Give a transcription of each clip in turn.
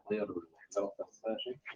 غير الحزام بتاع يا شيخ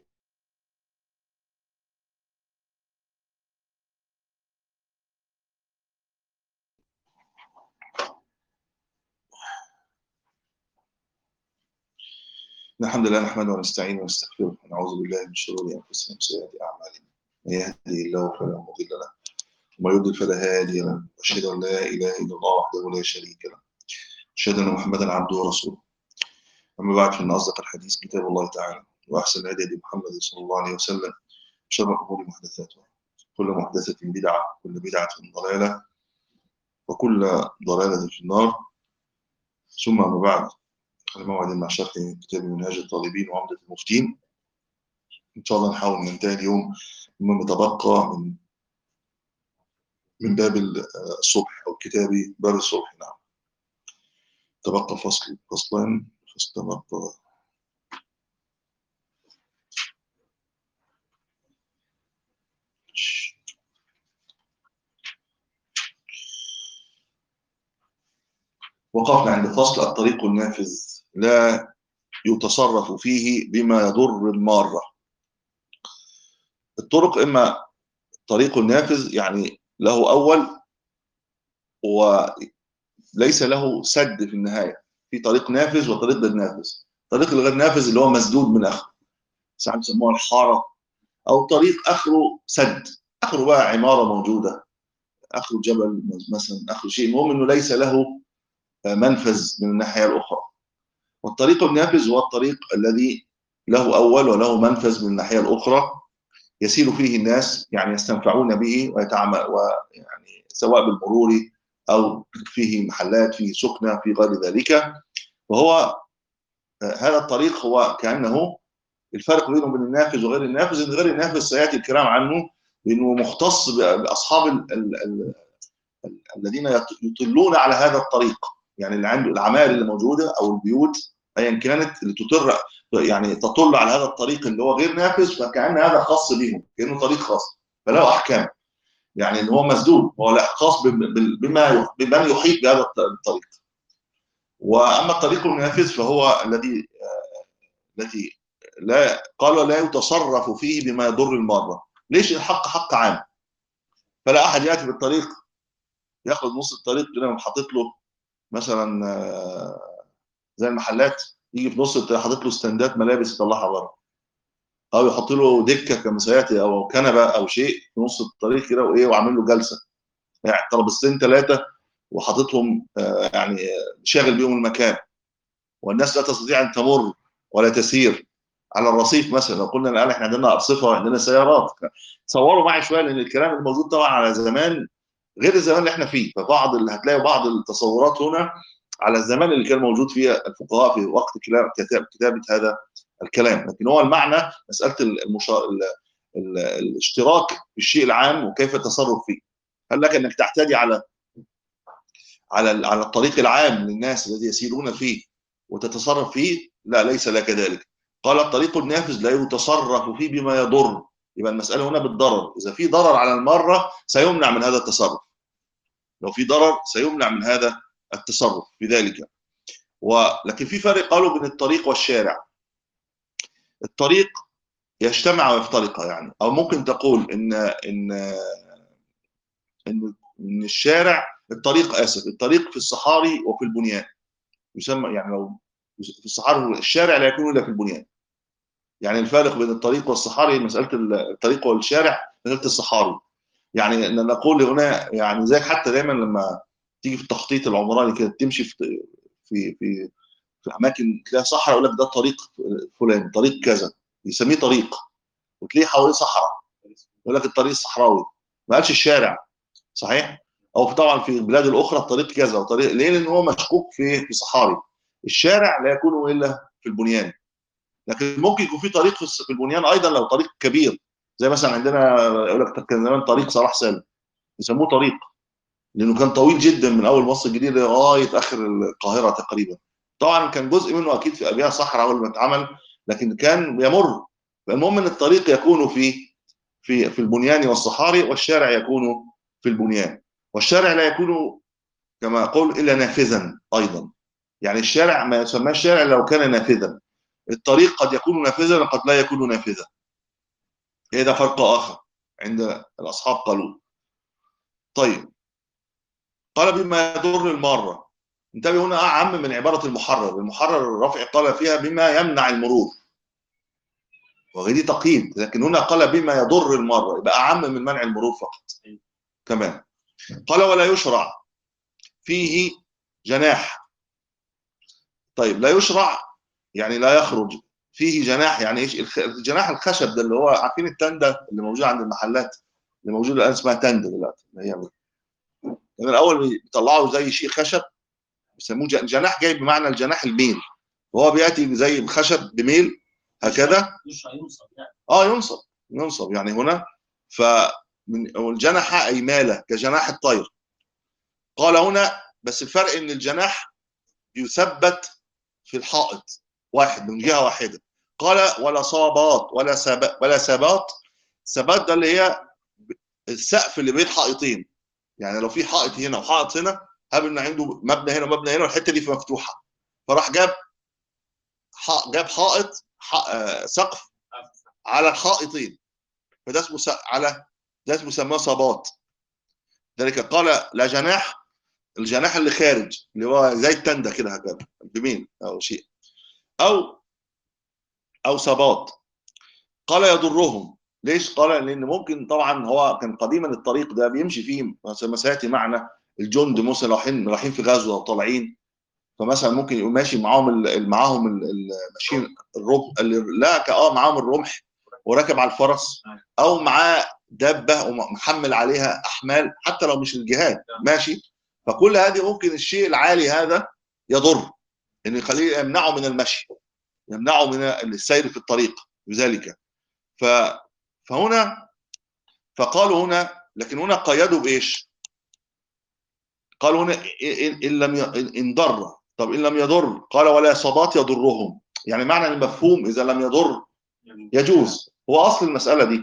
إن الحمد لله نحمده ونستعينه ونستغفره ونعوذ بالله من شرور انفسنا وسيئات اعمالنا من يهده الله فلا مضل له ومن يضلل فلا هادي له واشهد ان لا اله الا الله وحده لا شريك له اشهد ان محمدا عبده ورسوله اما بعد فان اصدق الحديث كتاب الله تعالى واحسن الهدي هدي محمد صلى الله عليه وسلم شر الامور محدثاتها كل محدثه بدعه كل بدعه ضلاله وكل ضلاله في النار ثم اما بعد على موعد مع شرح كتاب منهاج الطالبين وعمدة المفتين إن شاء الله نحاول ننتهي اليوم مما تبقى من من باب الصبح أو كتاب باب الصبح نعم تبقى فصل فصلان فاستبقى وقفنا عند فصل الطريق النافذ لا يتصرف فيه بما يضر المارة الطرق إما طريق النافذ يعني له أول وليس له سد في النهاية في طريق نافذ وطريق غير نافذ طريق الغير نافذ اللي هو مسدود من آخره ساعات بيسموها الحارة أو طريق آخره سد آخره بقى عمارة موجودة آخره جبل مثلا آخره شيء المهم إنه ليس له منفذ من الناحية الأخرى والطريق النافذ هو الطريق الذي له أول وله منفذ من الناحية الأخرى يسير فيه الناس يعني يستنفعون به ويتعامل ويعني سواء بالمرور أو فيه محلات فيه سكنة في غير ذلك وهو هذا الطريق هو كأنه الفرق بينه وبين النافذ وغير النافذ ان غير النافذ سياتي الكلام عنه لانه مختص باصحاب ال ال ال الذين يطلون على هذا الطريق يعني اللي عنده العماير اللي موجوده او البيوت ايا كانت اللي تطر يعني تطل على هذا الطريق اللي هو غير نافذ فكان هذا خاص بهم كانه طريق خاص فله احكام يعني ان هو مسدود هو خاص بما بمن يحيط بهذا الطريق واما الطريق النافذ فهو الذي الذي لا قال لا يتصرف فيه بما يضر الماره ليش الحق حق عام فلا احد ياتي بالطريق ياخذ نص الطريق كده حاطط له مثلا زي المحلات يجي في نص الطريق حاطط له استندات ملابس يطلعها بره او يحط له دكه كمسياتي او كنبه او شيء في نص الطريق كده وايه وعامل له جلسه يعني ترابيزتين ثلاثه وحاططهم يعني شاغل بيهم المكان والناس لا تستطيع ان تمر ولا تسير على الرصيف مثلا لو قلنا الان احنا عندنا ارصفه وعندنا سيارات تصوروا معي شويه لان الكلام الموجود طبعا على زمان غير الزمان اللي احنا فيه فبعض اللي هتلاقي بعض التصورات هنا على الزمان اللي كان موجود فيه الفقهاء في وقت كتاب كتابه هذا الكلام لكن هو المعنى مساله المشا... ال... ال... الاشتراك في الشيء العام وكيف التصرف فيه هل لك انك تعتدي على على على الطريق العام للناس الذي يسيرون فيه وتتصرف فيه لا ليس لك ذلك قال الطريق النافذ لا يتصرف فيه بما يضر يبقى المساله هنا بالضرر اذا في ضرر على الماره سيمنع من هذا التصرف لو في ضرر سيمنع من هذا التصرف في ذلك ولكن في فرق قالوا بين الطريق والشارع الطريق يجتمع ويفترق يعني او ممكن تقول ان ان ان ان الشارع الطريق اسف الطريق في الصحاري وفي البنيان يسمى يعني لو في الصحاري الشارع لا يكون الا في البنيان يعني الفارق بين الطريق والصحاري مساله الطريق والشارع مساله الصحاري يعني ان نقول هنا يعني زي حتى دايما لما تيجي في التخطيط العمراني كده تمشي في في في في اماكن تلاقي صحراء يقول لك ده طريق فلان طريق كذا يسميه طريق وتلاقيه حواليه صحراء يقول لك الطريق الصحراوي ما قالش الشارع صحيح او طبعا في البلاد الاخرى الطريق كذا وطريق ليه لان هو مشكوك في في صحاري الشارع لا يكون الا في البنيان لكن ممكن يكون في طريق في البنيان ايضا لو طريق كبير زي مثلا عندنا يقول لك كان زمان طريق صلاح سالم يسموه طريق لانه كان طويل جدا من اول مصر الجديده لغايه اخر القاهره تقريبا طبعا كان جزء منه اكيد في ابيها صحراء اول ما اتعمل لكن كان يمر فالمهم ان الطريق يكون في في في البنيان والصحاري والشارع يكون في البنيان والشارع لا يكون كما اقول الا نافذا ايضا يعني الشارع ما يسمى الشارع لو كان نافذا الطريق قد يكون نافذا وقد لا يكون نافذا هذا فرق اخر عند الاصحاب قالوا طيب قال بما يضر الماره انتبه هنا اعم من عباره المحرر المحرر الرافع قال فيها بما يمنع المرور وهي تقييد لكن هنا قال بما يضر المره يبقى اعم من منع المرور فقط تمام قال ولا يشرع فيه جناح طيب لا يشرع يعني لا يخرج فيه جناح يعني ايش الخ- الجناح الخشب ده اللي هو عارفين التنده اللي موجوده عند المحلات اللي موجوده الان اسمها تنده دلوقتي اللي هي كان الاول بيطلعوا زي شيء خشب بيسموه جن- جناح جاي بمعنى الجناح الميل وهو بياتي زي الخشب بميل هكذا يشرع ينصب يعني اه ينصب ينصب يعني هنا ف من والجنح اي ماله كجناح الطير قال هنا بس الفرق ان الجناح يثبت في الحائط واحد من جهه واحده قال ولا صابات ولا سب ولا سبات سبات ده اللي هي السقف اللي بين حائطين يعني لو في حائط هنا وحائط هنا هاب ان عنده مبنى هنا ومبنى هنا والحته دي مفتوحه فراح جاب ح- جاب حائط ح- آه، سقف على الحائطين فده اسمه س- على ده اسمه سماه صبات ذلك قال لا جناح الجناح اللي خارج اللي هو زي التندة كده هكذا بمين او شيء او او صبات قال يضرهم ليش قال لان ممكن طبعا هو كان قديما الطريق ده بيمشي فيه مثلا سياتي معنا الجند مثلا رايحين رايحين في غزوه وطالعين فمثلا ممكن يبقوا ماشي معاهم ال- معاهم ال- ال- ماشيين الرمح اللي لا ك- اه معاهم الرمح وراكب على الفرس او معاه دابه ومحمل عليها احمال حتى لو مش الجهاد ماشي فكل هذه ممكن الشيء العالي هذا يضر ان يخليه يمنعه من المشي يمنعه من السير في الطريق بذلك ف فهنا فقالوا هنا لكن هنا قيدوا بايش؟ قالوا هنا ان إن لم ي... إن- ان ضر طب ان لم يضر قال ولا صبات يضرهم يعني معنى المفهوم اذا لم يضر يجوز هو اصل المساله دي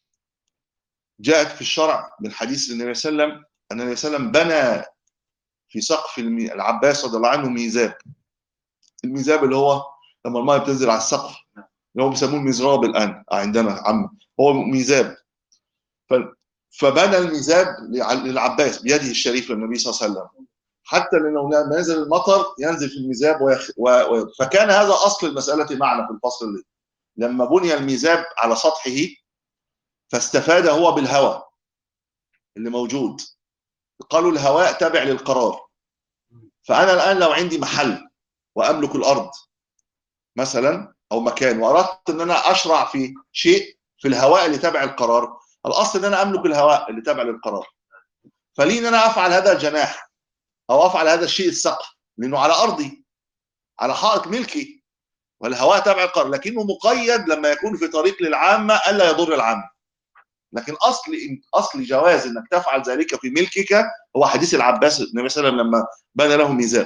جاءت في الشرع من حديث النبي صلى الله عليه وسلم ان النبي صلى الله عليه وسلم بنى في سقف المي... العباس رضي الله عنه ميزاب الميزاب اللي هو لما الماء بتنزل على السقف اللي هو بيسموه المزراب الان عندنا عم هو ميزاب ف... فبنى الميزاب لع- للعباس بيده الشريف للنبي صلى الله عليه وسلم حتى لانه لما ينزل المطر ينزل في الميزاب ويخ... و... و... فكان هذا اصل المساله معنا في الفصل دي لما بني الميزاب على سطحه فاستفاد هو بالهواء اللي موجود قالوا الهواء تابع للقرار فانا الان لو عندي محل واملك الارض مثلا او مكان واردت ان انا اشرع في شيء في الهواء اللي تابع القرار الاصل ان انا املك الهواء اللي تابع للقرار فلي ان انا افعل هذا الجناح او افعل هذا الشيء السقف لانه على ارضي على حائط ملكي والهواء تابع القرار لكنه مقيد لما يكون في طريق للعامه الا يضر العامه لكن اصل اصل جواز انك تفعل ذلك في ملكك هو حديث العباس النبي صلى الله عليه وسلم لما بنى له ميزاب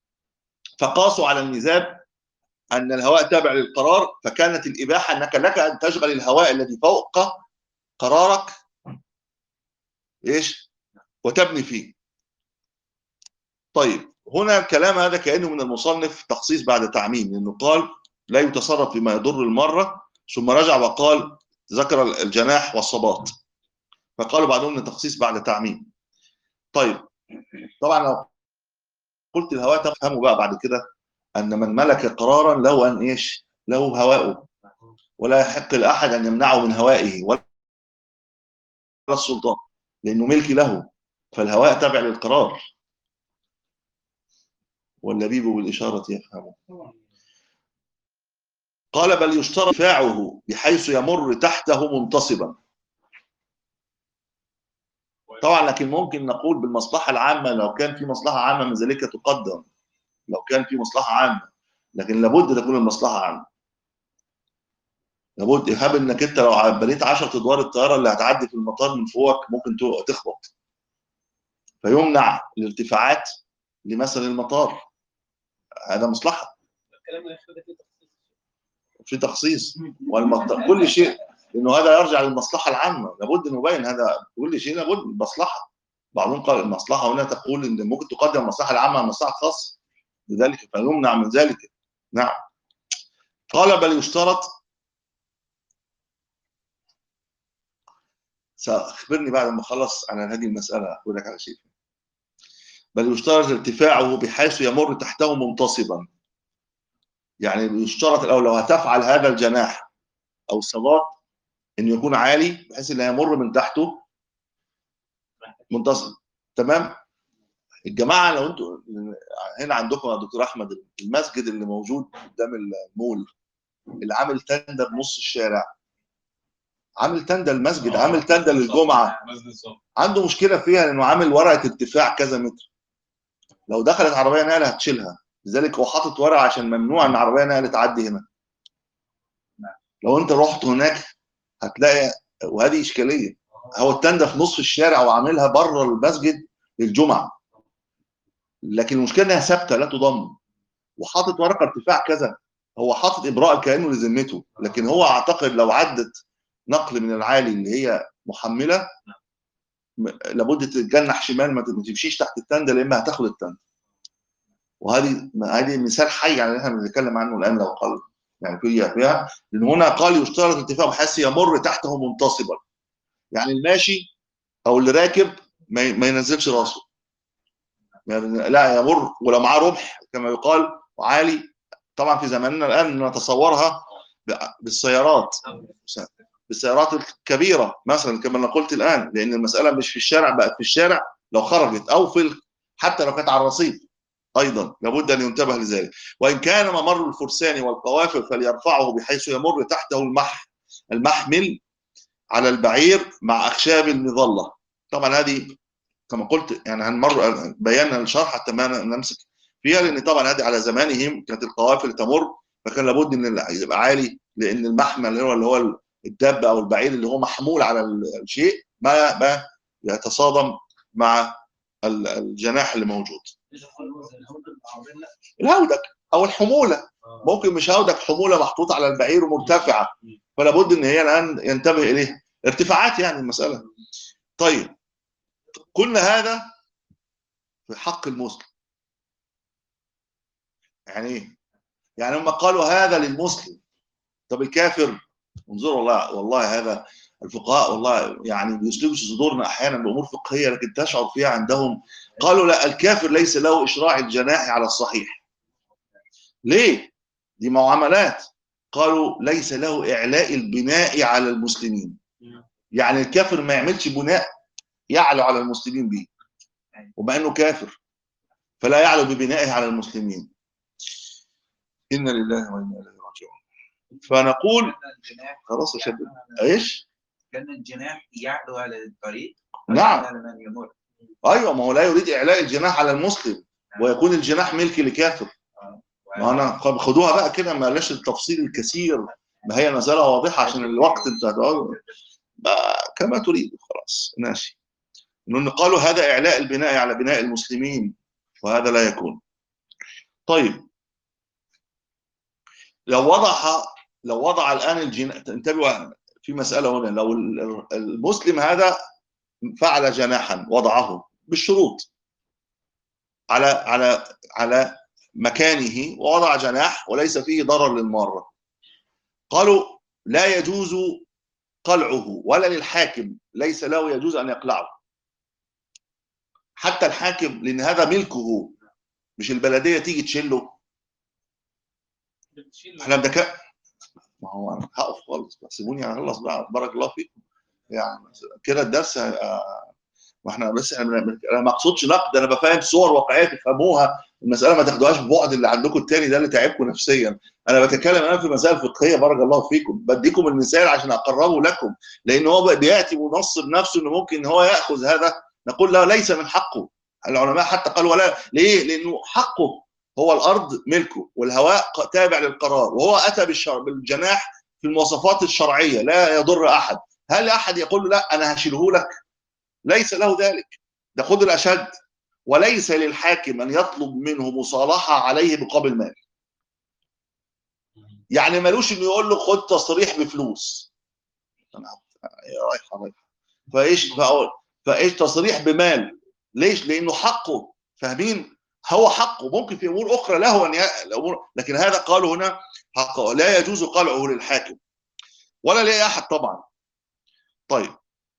فقاسوا على الميزاب ان الهواء تابع للقرار فكانت الاباحه انك لك ان تشغل الهواء الذي فوق قرارك ايش وتبني فيه طيب هنا الكلام هذا كانه من المصنف تخصيص بعد تعميم لانه قال لا يتصرف فيما يضر المره ثم رجع وقال ذكر الجناح والصباط فقالوا بعدهم ان تخصيص بعد تعميم طيب طبعا لو قلت الهواء تفهموا بقى بعد كده ان من ملك قرارا له ان ايش له هواؤه ولا يحق لاحد ان يمنعه من هوائه ولا السلطان لانه ملك له فالهواء تابع للقرار واللبيب بالاشاره يفهم قال بل يشترط دفاعه بحيث يمر تحته منتصبا طبعا لكن ممكن نقول بالمصلحه العامه لو كان في مصلحه عامه من ذلك تقدم لو كان في مصلحه عامه لكن لابد تكون المصلحه عامه لابد هاب انك انت لو بنيت 10 ادوار الطياره اللي هتعدي في المطار من فوقك ممكن تو- تخبط فيمنع الارتفاعات لمثل المطار هذا مصلحه الكلام اللي اخر ده فيه تخصيص في تخصيص والمطار كل شيء لانه هذا يرجع للمصلحه العامه لابد ان يبين هذا كل شيء لابد من مصلحه بعضهم قال المصلحه هنا تقول ان ممكن تقدم المصلحه العامه على المصلحه الخاصه لذلك فيمنع من ذلك نعم قال بل يشترط سأخبرني بعد ما أخلص عن هذه المسألة أقول لك على شيء بل يشترط ارتفاعه بحيث يمر تحته منتصبا يعني يشترط الأول لو هتفعل هذا الجناح أو الصلاة إنه يكون عالي بحيث إنه يمر من تحته منتصب تمام الجماعة لو أنتوا هنا عندكم يا دكتور أحمد المسجد اللي موجود قدام المول اللي عامل تندة بنص الشارع عامل تندة المسجد عامل تندة للجمعة مسجد الصبح عنده مشكله فيها انه عامل ورقه ارتفاع كذا متر لو دخلت عربيه نقل هتشيلها لذلك هو حاطط ورقه عشان ممنوع ان عربيه نقل تعدي هنا لو انت رحت هناك هتلاقي وهذه اشكاليه هو التندة في نصف الشارع وعاملها بره المسجد للجمعه لكن المشكله انها ثابته لا تضم وحاطط ورقه ارتفاع كذا هو حاطط ابراء كانه لذمته لكن هو اعتقد لو عدت نقل من العالي اللي هي محمله م- لابد تتجنح شمال ما ت- ما تمشيش تحت التندة لان هتاخد التندة وهذه هذه مثال حي على اللي احنا بنتكلم عنه الان لو قال يعني فيها فيها لان هنا قال يشترط ارتفاع بحيث يمر تحته منتصبا يعني الماشي او اللي راكب ما ي- ما ينزلش راسه يعني لا يمر ولو معاه رمح كما يقال وعالي طبعا في زماننا الان نتصورها ب- بالسيارات بالسيارات الكبيره مثلا كما انا قلت الان لان المساله مش في الشارع بقت في الشارع لو خرجت او في ال- حتى لو كانت على الرصيف ايضا لابد ان ينتبه لذلك وان كان ممر الفرسان والقوافل فليرفعه بحيث يمر تحته المح المحمل على البعير مع اخشاب المظله طبعا هذه كما قلت يعني هنمر بينا الشرح حتى ما نمسك فيها لان طبعا هذه على زمانهم كانت القوافل تمر فكان لابد ان يبقى عالي لان المحمل اللي هو اللي هو الدابه او البعير اللي هو محمول على الشيء ما ما يتصادم مع ال- الجناح اللي موجود الهودج او الحموله ممكن مش هودج حموله محطوطه على البعير ومرتفعه فلا بد ان هي الان ينتبه اليه ارتفاعات يعني المساله طيب قلنا هذا في حق المسلم يعني ايه يعني هم قالوا هذا للمسلم طب الكافر انظروا والله والله هذا الفقهاء والله يعني بيسلبوا صدورنا احيانا بامور فقهيه لكن تشعر فيها عندهم قالوا لا الكافر ليس له اشراع الجناح على الصحيح ليه دي معاملات قالوا ليس له اعلاء البناء على المسلمين يعني الكافر ما يعملش بناء يعلو على المسلمين به ومع انه كافر فلا يعلو ببنائه على المسلمين انا لله وانا اليه راجعون فنقول الجناح خلاص يا شباب ايش كان الجناح يعلو على الطريق نعم على من يمر ايوه ما هو لا يريد اعلاء الجناح على المسلم ويكون الجناح ملك لكافر ما انا طب خدوها بقى كده ما لاش التفصيل الكثير ما هي المساله واضحه عشان الوقت انت هتقعد بقى كما تريد خلاص ماشي انه قالوا هذا اعلاء البناء على بناء المسلمين وهذا لا يكون طيب لو وضع لو وضع الان الجناح انتبهوا في مساله هنا لو المسلم هذا فعل جناحا وضعه بالشروط على على على مكانه ووضع جناح وليس فيه ضرر للمارة قالوا لا يجوز قلعه ولا للحاكم ليس له يجوز أن يقلعه حتى الحاكم لأن هذا ملكه مش البلدية تيجي تشيله احنا بنك ما هو انا هقف خالص بس سيبوني اخلص بقى بارك الله فيكم يعني كده الدرس آه، واحنا بس انا انا ما اقصدش نقد انا بفهم صور واقعيه تفهموها المساله ما تاخدوهاش ببعد اللي عندكم التاني ده اللي تعبكم نفسيا انا بتكلم انا في مسائل فقهيه بارك الله فيكم بديكم المثال عشان اقربه لكم لان هو بياتي منصب نفسه انه ممكن هو ياخذ هذا نقول له ليس من حقه العلماء حتى قالوا ولا ليه لانه حقه هو الارض ملكه والهواء ق- تابع للقرار وهو اتى بالشر... بالجناح في المواصفات الشرعيه لا يضر احد هل احد يقول له لا انا هشيله لك ليس له ذلك ده خذ الاشد وليس للحاكم ان يطلب منه مصالحه عليه مقابل مال يعني ملوش انه يقول له خد تصريح بفلوس انا رايحه رايحه فايش فاقول فايش تصريح بمال ليش لانه حقه فاهمين هو حقه ممكن في امور اخرى له ان ي- الامور لكن هذا قالوا هنا حقه لا يجوز قلعه للحاكم ولا لاي احد طبعا طيب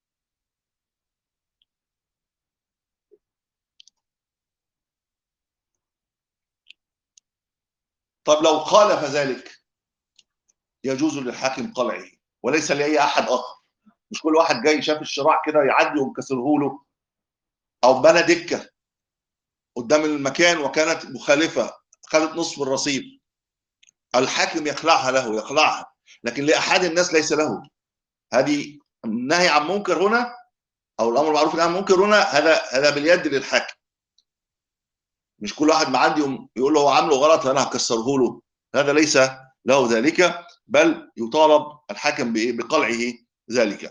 طب لو خالف ذلك يجوز للحاكم قلعه وليس لاي احد اخر مش كل واحد جاي شاف الشراع كده يعدي وينكسره له او بنى دكه قدام المكان وكانت مخالفه خدت نصف الرصيف الحاكم يخلعها له يخلعها لكن لاحد الناس ليس له هذه النهي عن منكر هنا او الامر المعروف والنهي عن منكر هنا هذا هذا باليد للحاكم مش كل واحد معدي يقوم يقول له هو عامله غلط فانا هكسره له هذا ليس له ذلك بل يطالب الحاكم بإيه؟ بقلعه ذلك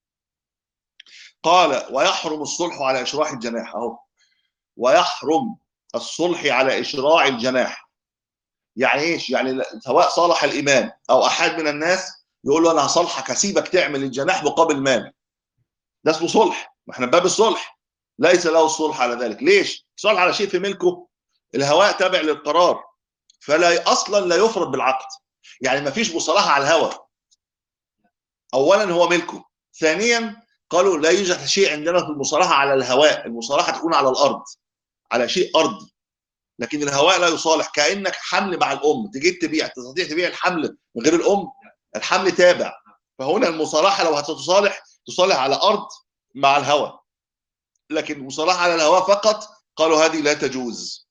قال ويحرم الصلح على اشراح الجناح اهو ويحرم الصلح على اشراع الجناح يعني ايش يعني لا- سواء صالح الامام او احد من الناس يقول له انا هصالحك هسيبك تعمل الجناح مقابل مال ده اسمه صلح ما احنا باب الصلح ليس له الصلح على ذلك ليش صلح على شيء في ملكه الهواء تابع للقرار فلا اصلا لا يفرض بالعقد يعني ما فيش مصالحه على الهواء اولا هو ملكه ثانيا قالوا لا يوجد شيء عندنا في المصالحه على الهواء المصالحه تكون على الارض على شيء ارضي لكن الهواء لا يصالح كانك حمل مع الام تجي تبيع تستطيع تبيع الحمل من غير الام الحمل تابع فهنا المصالحه لو هتتصالح تصالح على ارض مع الهواء لكن المصالحه على الهواء فقط قالوا هذه لا تجوز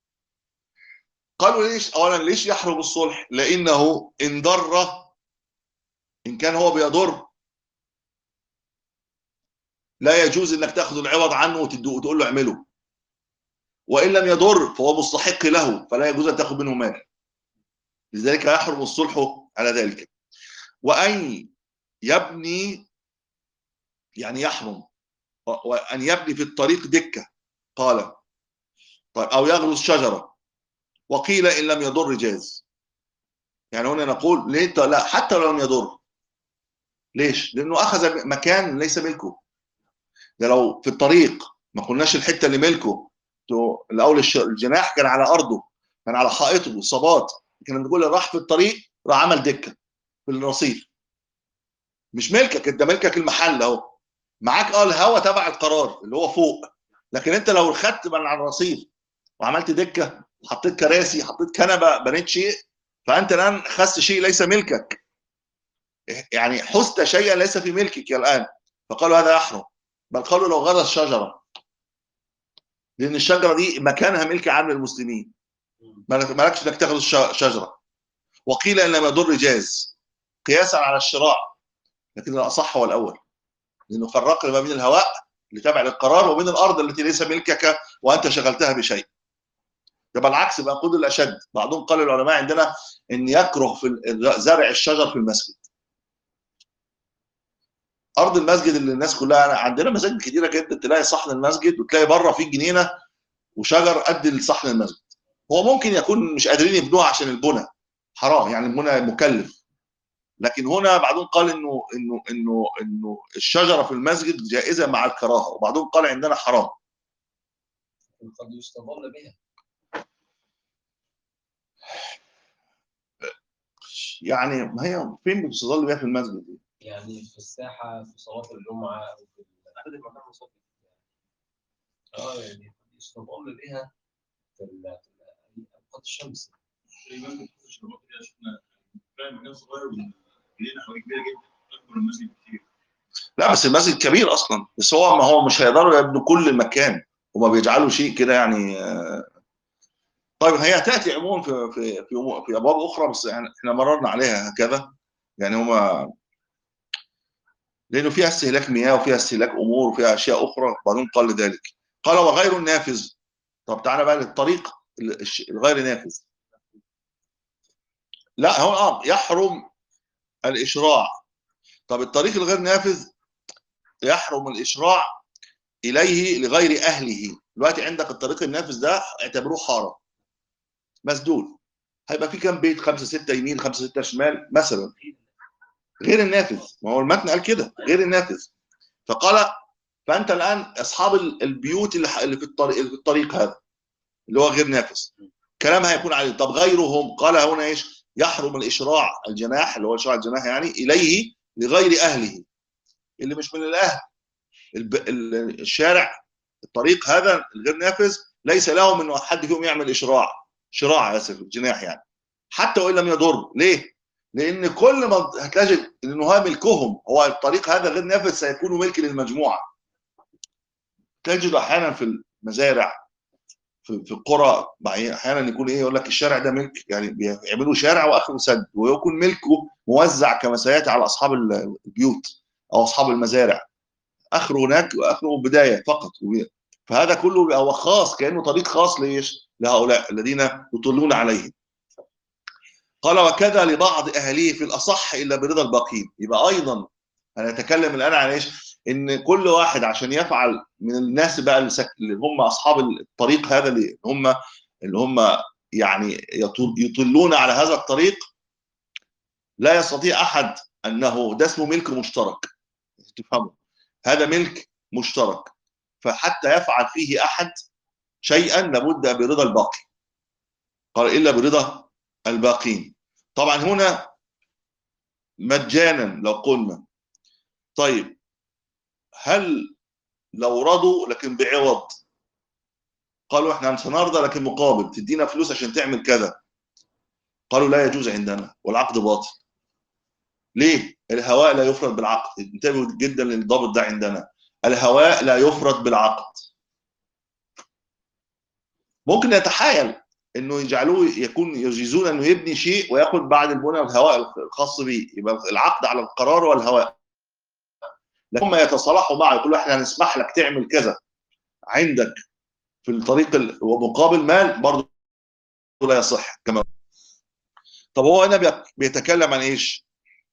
قالوا ليش اولا ليش يحرم الصلح لانه ان ضر ان كان هو بيضر لا يجوز انك تاخذ العوض عنه وتدو- وتقول له اعمله وان لم يضر فهو مستحق له فلا يجوز ان تاخذ منه مال لذلك يحرم الصلح على ذلك وان يبني يعني يحرم و- وان يبني في الطريق دكه قال طيب او يغرس شجره وقيل ان لم يضر جاز يعني هنا نقول ليه ط- لا حتى لو لم يضر ليش؟ لانه اخذ مكان ليس ملكه ده لو في الطريق ما قلناش الحته اللي ملكه تو- الاول الش- الجناح كان على ارضه كان على حائطه والصباط كنا بنقول راح في الطريق راح عمل دكه في الرصيف مش ملكك انت ملكك المحل اهو معاك اه الهوا تبع القرار اللي هو فوق لكن انت لو خدت من على الرصيف وعملت دكه حطيت كراسي حطيت كنبه بنيت شيء فانت الان خدت شيء ليس ملكك يعني حزت شيئا ليس في ملكك الان فقالوا هذا يحرم بل قالوا لو غرس شجره لان الشجره دي مكانها ملك عام للمسلمين مالك- مالكش انك تاخذ الش- شجره وقيل ان لم يضر جاز قياسا على الشراع لكن الاصح هو الاول لانه فرق ما بين الهواء اللي تابع للقرار وبين الارض التي ليس ملكك وانت شغلتها بشيء ده بالعكس بقى قول الاشد بعضهم قال العلماء عندنا ان يكره في ال- زرع الشجر في المسجد ارض المسجد اللي الناس كلها عندنا مساجد كتيره جدا تلاقي صحن المسجد وتلاقي بره في جنينه وشجر قد صحن المسجد هو ممكن يكون مش قادرين يبنوها عشان البنى حرام يعني البنى مكلف لكن هنا بعضهم قال انه انه انه انه الشجره في المسجد جائزه مع الكراهه وبعضهم قال عندنا حرام قد يستظل بها يعني ما هي فين بتظل بيها في المسجد دي؟ يعني في الساحه في صلاه الجمعه او في اعتقد مكان مصلي اه يعني قد يستظل بها في ال- في اوقات الشمس الإمام بيخش الوقت ده شفنا فاهم مكان صغير ولينا حوالي كبيرة جدا أكبر من المسجد بكتير لا بس المسجد كبير اصلا بس هو ما هو مش هيقدروا يبنوا كل المكان هما بيجعلوا شيء كده يعني آه. طيب هي تاتي عموما في في في, أمور- في ابواب اخرى بس يعني احنا مررنا عليها هكذا يعني هما لانه فيها استهلاك مياه وفيها استهلاك امور وفيها اشياء اخرى بعضهم قال ذلك قال وغير النافذ طب تعالى بقى للطريق ال- الش- الغير نافذ لا هو اه يحرم الاشراع طب الطريق الغير نافذ يحرم الاشراع اليه لغير اهله دلوقتي عندك الطريق النافذ ده اعتبروه حاره مسدود هيبقى في كام بيت خمسه سته يمين خمسه سته شمال مثلا غير النافذ ما هو المتن قال كده غير النافذ فقال فانت الان اصحاب ال- البيوت اللي ح- اللي في الطريق اللي في الطريق هذا اللي هو غير نافذ كلام هيكون عليه طب غيرهم قال هنا ايش يحرم الاشراع الجناح اللي هو اشراع الجناح يعني اليه لغير اهله اللي مش من الاهل الب... ال- الشارع الطريق هذا الغير نافذ ليس لهم انه حد فيهم يعمل اشراع شراع اسف الجناح يعني حتى وان لم يضر ليه؟ لان كل ما هتجد انه هو ملكهم هو الطريق هذا غير نافذ سيكون ملك للمجموعه تجد احيانا في المزارع في في القرى بعدين احيانا يكون ايه يقول لك الشارع ده ملك يعني بيعملوا شارع واخره سد ويكون ملكه موزع كما سياتي على اصحاب البيوت او اصحاب المزارع اخره هناك واخره بدايه فقط فهذا كله بيبقى هو خاص كانه طريق خاص ليش؟ لهؤلاء الذين يطلون عليه. قال وكذا لبعض اهاليه في الاصح الا برضا الباقين، يبقى ايضا انا اتكلم الان عن ايش؟ ان كل واحد عشان يفعل من الناس بقى اللي, سك... اللي هم اصحاب الطريق هذا اللي هم اللي هم يعني يطل... يطلون على هذا الطريق لا يستطيع احد انه ده اسمه ملك مشترك تفهموا هذا ملك مشترك فحتى يفعل فيه احد شيئا لابد برضا الباقي قال الا برضا الباقين طبعا هنا مجانا لو قلنا طيب هل لو رضوا لكن بعوض قالوا احنا مش هنرضى لكن مقابل تدينا فلوس عشان تعمل كذا قالوا لا يجوز عندنا والعقد باطل ليه الهواء لا يفرض بالعقد انتبهوا جدا للضابط ده عندنا الهواء لا يفرض بالعقد ممكن يتحايل انه يجعلوه يكون يجيزون انه يبني شيء وياخذ بعد البناء الهواء الخاص به يبقى العقد على القرار والهواء لكن هم يتصالحوا معه يقولوا احنا هنسمح لك تعمل كذا عندك في الطريق ال... ومقابل مال برضه لا يصح كما طب هو هنا بيتكلم عن ايش؟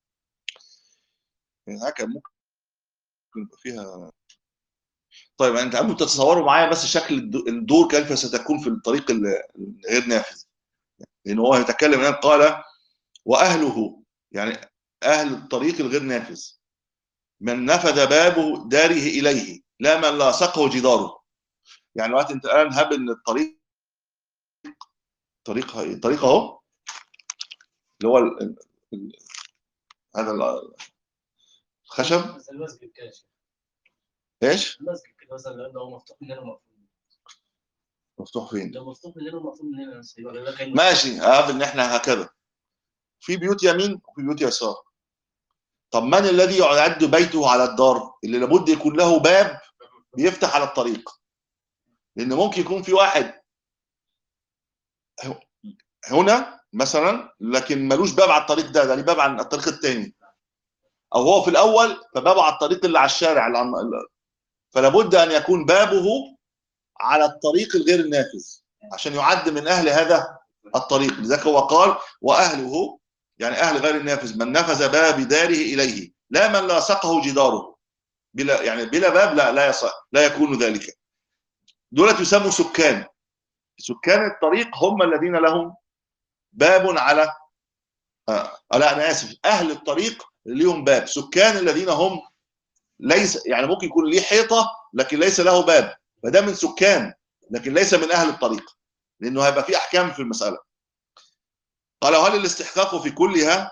يعني كان ممكن يبقى فيها طيب انت انتم تتصوروا معايا بس شكل الدور كيف ستكون في الطريق الغير نافذ لان هو يتكلم الان قال واهله يعني اهل الطريق الغير نافذ من نفذ باب داره اليه لا من لاصقه جداره يعني دلوقتي انت الان هب ان الطريق طريق الطريق اهو اللي هو ال... ال... هذا الخشب المسجد كده ايش؟ المسجد كده مثلا لو مفتوح من هنا مقفول مفتوح فين؟ لو مفتوح من هنا مقفول من هنا بس يبقى ده كان ماشي هاب ان احنا هكذا في بيوت يمين وفي بيوت يسار طب من الذي يعد بيته على الدار اللي لابد يكون له باب بيفتح على الطريق لان ممكن يكون في واحد هنا مثلا لكن ملوش باب على الطريق ده ده ليه باب على الطريق الثاني او هو في الاول فبابه على الطريق اللي على الشارع اللي عن... فلا بد ان يكون بابه على الطريق الغير النافذ عشان يعد من اهل هذا الطريق لذلك هو قال واهله يعني اهل غير النافذ من نفذ باب داره اليه لا من لاصقه جداره بلا يعني بلا باب لا لا يصح لا يكون ذلك دولة يسموا سكان سكان الطريق هم الذين لهم باب على آه لا انا اسف اهل الطريق ليهم باب سكان الذين هم ليس يعني ممكن يكون ليه حيطه لكن ليس له باب فده من سكان لكن ليس من اهل الطريق لانه هيبقى في احكام في المساله قال هل الاستحقاق في كلها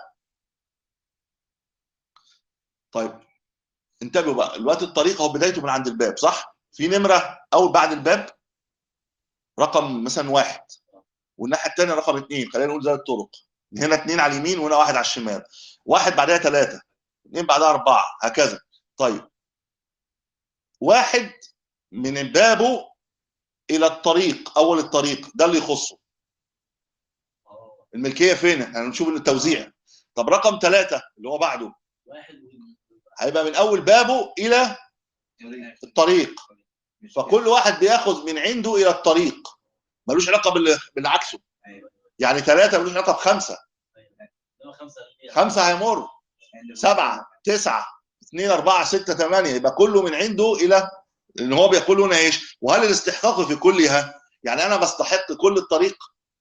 طيب انتبهوا بقى الوقت الطريق هو بدايته من عند الباب صح في نمره اول بعد الباب رقم مثلا واحد والناحيه الثانيه رقم اثنين خلينا نقول زي الطرق هنا اثنين على اليمين وهنا واحد على الشمال واحد بعدها ثلاثه اثنين بعدها اربعه هكذا طيب واحد من بابه الى الطريق اول الطريق ده اللي يخصه الملكيه فين احنا هنشوف التوزيع طب رقم ثلاثة اللي هو بعده واحد هيبقى من اول بابه الى الطريق فكل واحد بياخذ من عنده الى الطريق ملوش علاقه بال- بالعكسه يعني ثلاثة ملوش علاقه بخمسه ده خمسة خمسه هيمر سبعه تسعه اثنين اربعه سته ثمانيه يبقى كله من عنده الى ان هو بيقول هنا ايش؟ وهل الاستحقاق في كلها؟ يعني انا بستحق كل الطريق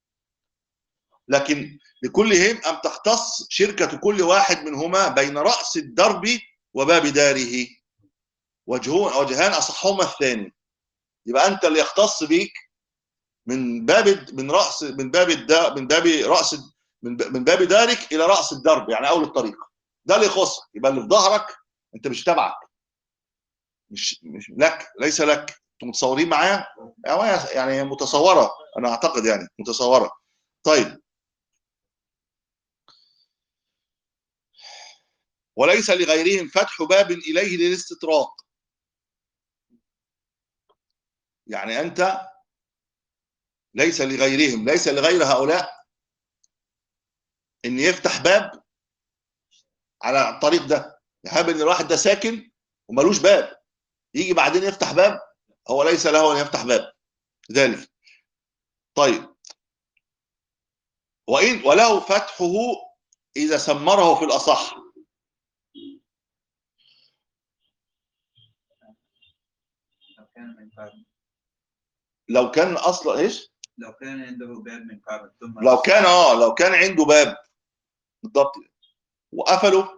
لكن لكلهم ان تختص شركه كل واحد منهما بين راس الدرب وباب داره وجهون وجهان اصحهما الثاني يبقى انت اللي يختص بيك من باب من راس من باب الدا من باب راس من ب- من باب دارك الى راس الدرب يعني اول الطريق ده اللي يخصك يبقى اللي في ظهرك انت مش تبعك مش مش لك ليس لك انتوا متصورين معايا يعني- يعني هي متصوره انا اعتقد يعني متصوره طيب وليس لغيرهم فتح باب اليه للاستطراق يعني انت ليس لغيرهم ليس لغير هؤلاء ان يفتح باب على الطريق ده يهاب ان الواحد ده ساكن وملوش باب يجي بعدين يفتح باب هو ليس له ان يفتح باب ذلك طيب وان وله فتحه اذا سمره في الاصح لو كان من قبل لو كان اصلا ايش لو كان عنده باب من قبل ثم لو كان اه لو كان عنده باب بالضبط وقفله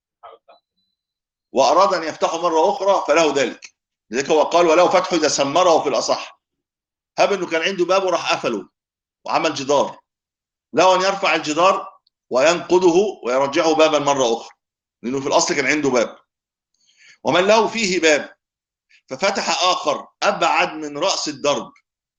واراد ان يفتحه مره اخرى فله ذلك لذلك هو قال وله فتحه اذا سمره في الاصح هب انه كان عنده باب وراح قفله وعمل جدار له ان يرفع الجدار وينقضه ويرجعه بابا مره اخرى لانه في الاصل كان عنده باب ومن له فيه باب ففتح اخر ابعد من راس الدرب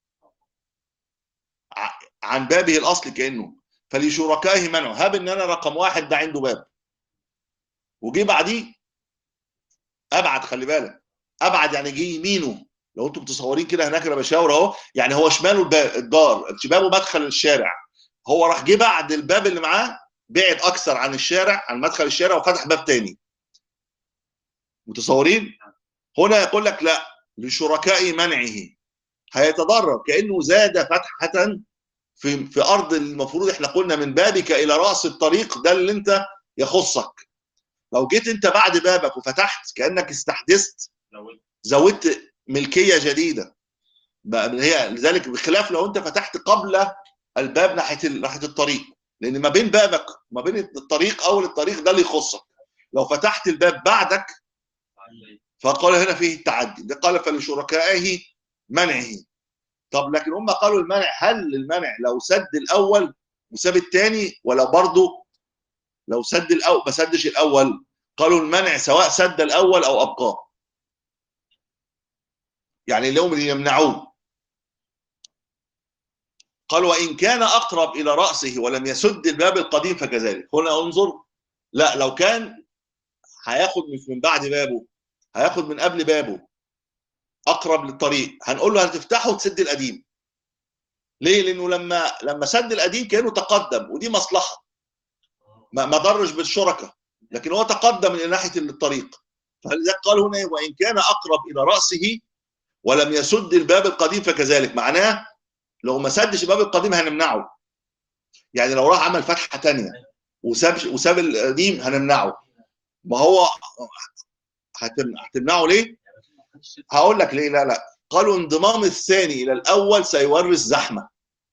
ع- عن بابه الاصلي كانه فلشركائه منعه هب ان انا رقم واحد ده عنده باب وجي بعديه ابعد خلي بالك ابعد يعني جه يمينه لو انتم متصورين كده هناك انا بشاور اهو يعني هو شماله الب- الدار شماله مدخل الشارع هو راح جه بعد الباب اللي معاه بعد اكثر عن الشارع عن مدخل الشارع وفتح باب تاني متصورين هنا يقول لك لا لشركاء منعه هيتضرر كانه زاد فتحه في في ارض المفروض احنا قلنا من بابك الى راس الطريق ده اللي انت يخصك لو جيت انت بعد بابك وفتحت كانك استحدثت لو زودت ملكيه جديده بقى هي لذلك بخلاف لو انت فتحت قبل الباب ناحيه ال- ناحيه الطريق لان ما بين بابك وما بين الطريق اول الطريق ده اللي يخصك لو فتحت الباب بعدك فقال هنا فيه التعدي ده قال فلشركائه منعه طب لكن هم قالوا المنع هل المنع لو سد الاول وساب الثاني ولا برضه لو سد الاول ما سدش الاول قالوا المنع سواء سد الاول او ابقاه يعني اليوم اللي يمنعوه قال وان كان اقرب الى راسه ولم يسد الباب القديم فكذلك هنا انظر لا لو كان هياخد من- من بعد بابه هياخد من قبل بابه اقرب للطريق هنقول له هتفتحه وتسد القديم ليه لانه لما لما سد القديم كانه تقدم ودي مصلحه ما ما ضرش بالشركه لكن هو تقدم الى ناحيه الطريق فلذلك قال هنا وان كان اقرب الى راسه ولم يسد الباب القديم فكذلك معناه لو ما سدش الباب القديم هنمنعه يعني لو راح عمل فتحه تانية وساب وساب القديم هنمنعه ما هو هتم- هتمنعه ليه؟ هقول لك ليه لا لا قالوا انضمام الثاني الى الاول سيورث زحمه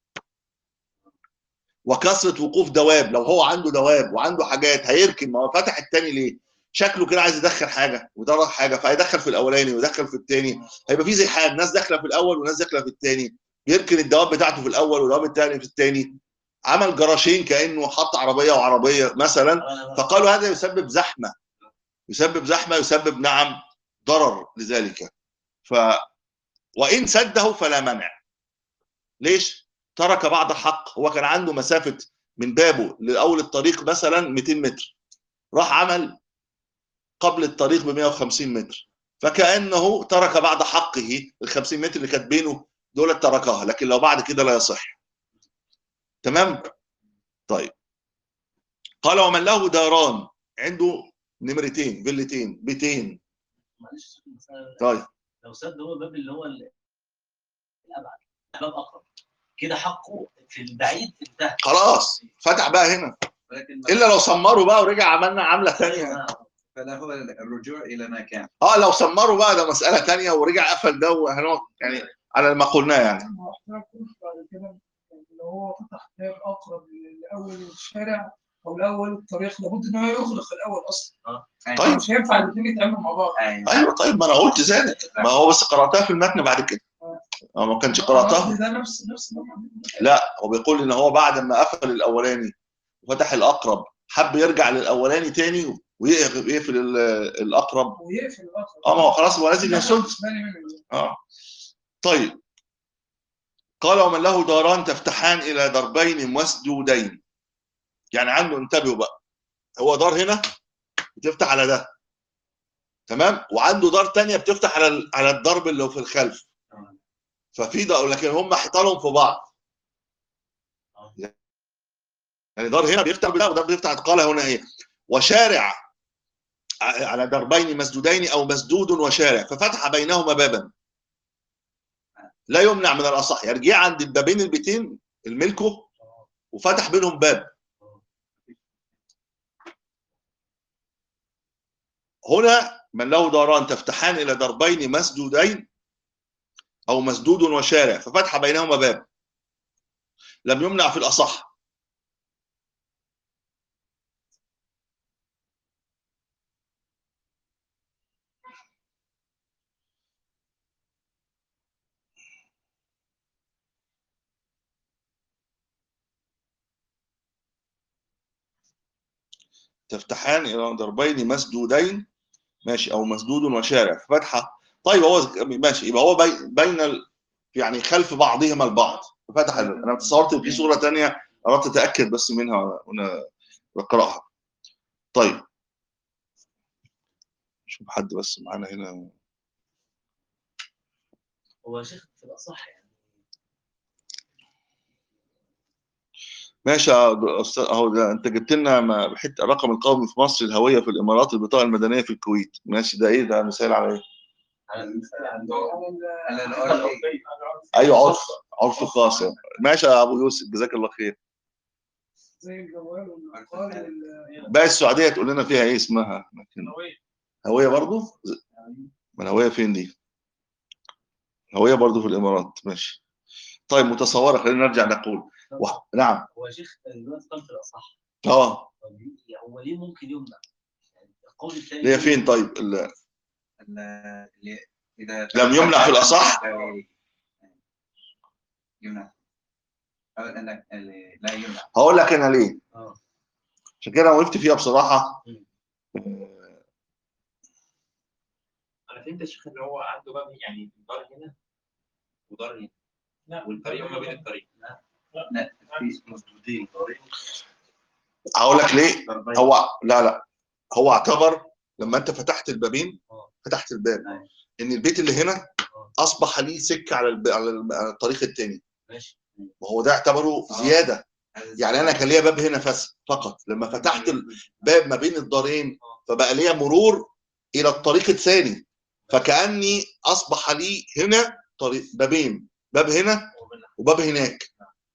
وكثره وقوف دواب لو هو عنده دواب وعنده حاجات هيركن ما هو فتح الثاني ليه؟ شكله كده عايز يدخل حاجه وده راح حاجه فهيدخل في الاولاني ويدخل في الثاني هيبقى في زحام ناس داخله في الاول وناس داخله في الثاني يركن الدواب بتاعته في الاول والدواب الثاني في الثاني عمل جراشين كانه حط عربيه وعربيه مثلا فقالوا هذا يسبب زحمه يسبب زحمه يسبب نعم ضرر لذلك ف وان سده فلا منع ليش ترك بعض حق هو كان عنده مسافه من بابه لاول الطريق مثلا 200 متر راح عمل قبل الطريق ب 150 متر فكانه ترك بعض حقه ال 50 متر اللي كانت بينه دول تركها لكن لو بعد كده لا يصح تمام طيب قال ومن له داران عنده نمرتين فيلتين بيتين معلش مثلا طيب لو سد هو الباب اللي هو ال- الابعد باب اقرب كده حقه في البعيد انتهى خلاص فتح بقى هنا ولكن الا لو سمروا بقى ورجع عملنا عمله ثانيه فلا هو الرجوع الى ما كان اه لو سمروا بقى ده مساله ثانيه ورجع قفل ده وهنقعد يعني على ما قلناه يعني ما هو احنا كنا بعد كده يعني لو هو فتح باب اقرب لاول الشارع او لاول الطريق لابد ان هو يغلق الاول اصلا طيب. مش هينفع الاثنين يتعاملوا مع بعض ايوه ايوه طيب ما انا قلت ذلك ما هو بس قراتها في المتن بعد كده أو ما كانش قراتها ده نفس نفس النوع. لا هو بيقول ان هو بعد ما قفل الاولاني وفتح الاقرب حب يرجع للاولاني تاني ويقفل يقفل ال- الاقرب ويقفل الاخر اه ما هو خلاص هو نازل لا، للسدس بالي منه. اه طيب قال ومن له داران تفتحان الى دربين مسدودين يعني عنده انتبهوا بقى هو دار هنا بتفتح على ده تمام وعنده دار تانية بتفتح على ال- على الضرب اللي هو في الخلف ففي دار لكن هم حيطانهم في بعض يعني دار هنا بيفتح بده ودار بيفتح قال هنا ايه وشارع ع- على دربين مسدودين او مسدود وشارع ففتح بينهما بابا لا يمنع من الاصح يعني جه عند البابين البيتين الملكه وفتح بينهم باب هنا من له داران تفتحان الى دربين مسدودين او مسدود وشارع ففتح بينهما باب لم يمنع في الاصح تفتحان الى دربين مسدودين ماشي او مسدود وشارع فتحه طيب هو ماشي يبقى هو بي- بين ال... يعني خلف بعضهما البعض فتح ال- انا تصورت في صوره ثانيه اردت اتاكد بس منها وانا بقراها طيب شوف حد بس معانا هنا هو يا شيخ في الاصح يعني ماشي يا استاذ اهو ده انت جبت لنا ما- حته الرقم القومي في مصر الهويه في الامارات البطاقه المدنيه في الكويت ماشي ده ايه ده مثال على ايه؟ على المثال عنده على الأرض ايوه عرف عرف خاص ماشي يا ابو يوسف جزاك الله خير زي الجوال والنقال وال- باقي السعوديه تقول لنا فيها ايه اسمها لكن هويه برضو ما الهويه فين دي هويه برضو في الامارات ماشي طيب متصوره خلينا نرجع نقول و... نعم هو يا شيخ دلوقتي قال في الاصح اه طب هو ليه ممكن يمنع؟ يعني القول الثاني اللي هي فين طيب ال- ال- اللي إذا لم يمنع في الأصح؟ يمنع أو أنك اللي لا يمنع هقول لك انا ليه اه عشان كده انا وقفت فيها بصراحه مم. آه، انا فهمت يا شيخ ان هو عنده باب يعني دار هنا ودار هنا لا والطريق ما بين الطريق في مسدودين دارين هقول لك ليه ضربين. هو لا لا هو اعتبر لما انت فتحت البابين آه. فتحت الباب أيوة. ان البيت اللي هنا آه. اصبح ليه سكه على الب... على الب- على الطريق الثاني ماشي وهو ده اعتبره آه. زياده يعني انا كان ليا باب هنا فس فقط لما فتحت الباب ما بين الدارين فبقى ليا مرور الى الطريق الثاني فكاني اصبح لي هنا طريق بابين باب هنا وباب هناك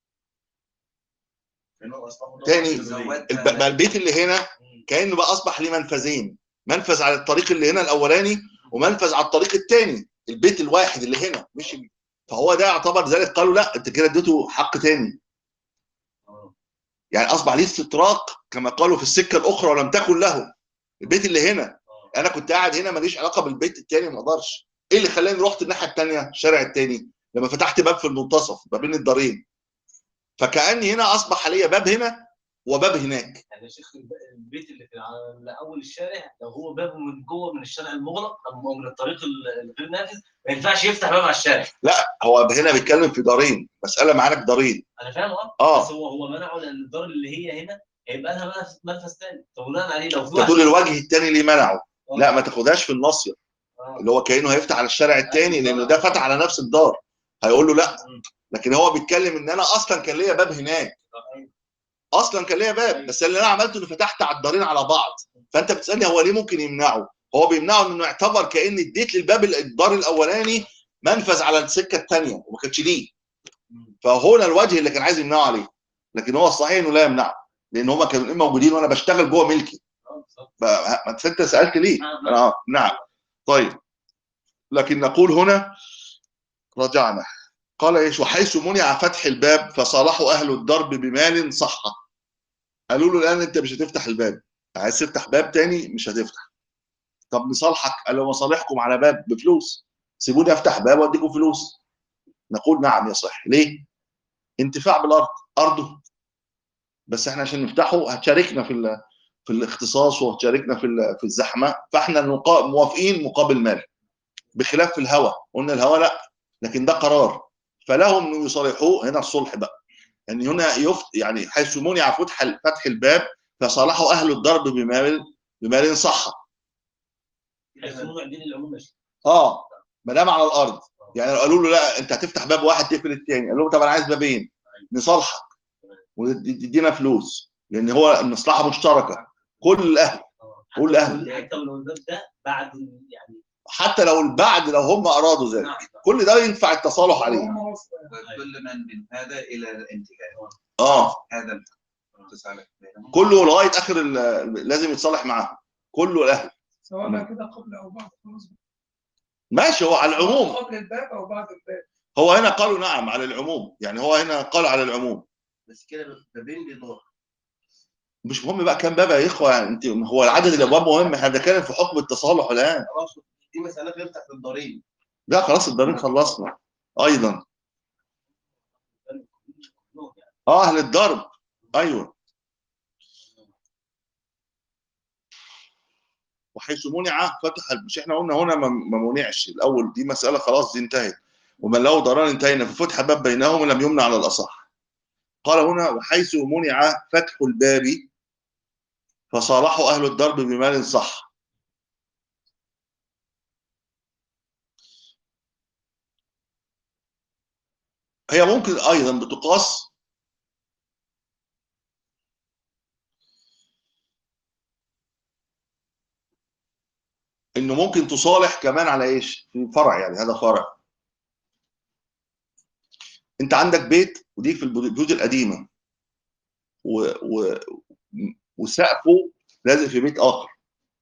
تاني زودت الب... بقى البيت اللي هنا كانه بقى اصبح ليه منفذين منفذ على الطريق اللي هنا الاولاني ومنفذ على الطريق الثاني البيت الواحد اللي هنا مش فهو ده يعتبر ذلك قالوا لا انت كده اديته حق تاني اه يعني اصبح ليه استطراق كما قالوا في السكه الاخرى ولم تكن له البيت اللي هنا اه انا كنت قاعد هنا ماليش علاقه بالبيت الثاني ما اقدرش ايه اللي خلاني رحت الناحيه الثانيه الشارع الثاني لما فتحت باب في المنتصف ما بين الدارين فكاني هنا اصبح ليا باب هنا وباب هناك يعني يا شيخ الب- البيت اللي في على اول الشارع لو هو بابه من جوه من الشارع المغلق او من الطريق ال- الغير نافذ ما ينفعش يفتح باب على الشارع هو هنا بيتكلم في دارين مساله معاك دارين انا فاهم اه اه بس هو هو منعه لان الدار اللي هي هنا هيبقى لها منفذ منفذ ثاني فبناء عليه لو في واحد- تقول الوجه الثاني ليه منعه آه. لا ما تاخدهاش في الناصيه آه. اللي هو كانه هيفتح على الشارع الثاني لانه ده فتح على نفس الدار هيقول له لا مم. لكن هو بيتكلم ان انا اصلا كان ليا باب هناك اصلا كان ليا باب بس اللي انا عملته اني فتحت على الدارين على بعض فانت بتسالني هو ليه ممكن يمنعه هو بيمنعه انه يعتبر كان اديت للباب الدار الاولاني منفذ على السكه الثانيه وما كانش ليه مم. فهنا الوجه اللي كان عايز يمنعه عليه لكن هو الصحيح انه لا يمنعه لان هم كانوا موجودين وانا بشتغل جوه ملكي اه بالظبط ما ما انت سالت ليه نعم. آه نعم طيب لكن نقول هنا رجعنا قال ايش وحيث منع فتح الباب فصالحوا اهل الضرب بمال صح قالوا له الان انت مش هتفتح الباب عايز تفتح باب تاني مش هتفتح طب نصالحك قال له مصالحكم على باب بفلوس سيبوني افتح باب واديكم فلوس نقول نعم يصح ليه انتفاع بالارض ارضه بس احنا عشان نفتحه هتشاركنا في ال- في الاختصاص وهتشاركنا في ال- في الزحمه فاحنا نقا- موافقين مقابل مال بخلاف في الهوى قلنا الهوى لا لكن ده قرار فلهم ان يصالحوه هنا الصلح بقى يعني هنا يفت يعني حيث منع فتح فتح الباب فصالحوا اهل الضرب بمال بمال صح حيث موضوع دين العموم ماشي اه ما دام على الارض يعني لو قالوا له لا انت هتفتح باب واحد تقفل الثاني قال لهم طب انا عايز بابين نصالحك وتدينا فلوس لان هو المصلحه مشتركه كل الاهل كل الاهل حتى لو الباب ده بعد يعني حتى لو البعد لو هم ارادوا ذلك نعم كل ده ينفع التصالح عليه هم وصلوا كل من من هذا الى الانتهاء اه هذا التصالح بينهم كله لغايه اخر ال- لازم يتصالح معاه كله الاهل سواء بقى كده قبل او بعد خلاص ماشي هو على العموم قبل الباب او بعد الباب هو هنا قالوا نعم على العموم يعني هو هنا قال على العموم بس كده بابين بيضاء مش مهم بقى كام باب يا اخوه يعني انت هو عدد الابواب مهم احنا بنتكلم في حكم التصالح الان خلاص دي مساله غير تحت الضريب لا خلاص الدارين خلصنا ايضا اه اهل الضرب ايوه وحيث منع فتح مش احنا قلنا هنا ما ما منعش الاول دي مساله خلاص دي انتهت ومن له ضرران انتهينا ففتح باب بينهم لم يمنع على الاصح قال هنا وحيث منع فتح الباب فصالحوا اهل الضرب بمال صح هي ممكن ايضا بتقاس انه ممكن تصالح كمان على ايش في فرع يعني هذا فرع انت عندك بيت ودي في البيوت القديمه و... و... وسقفه لازق في بيت اخر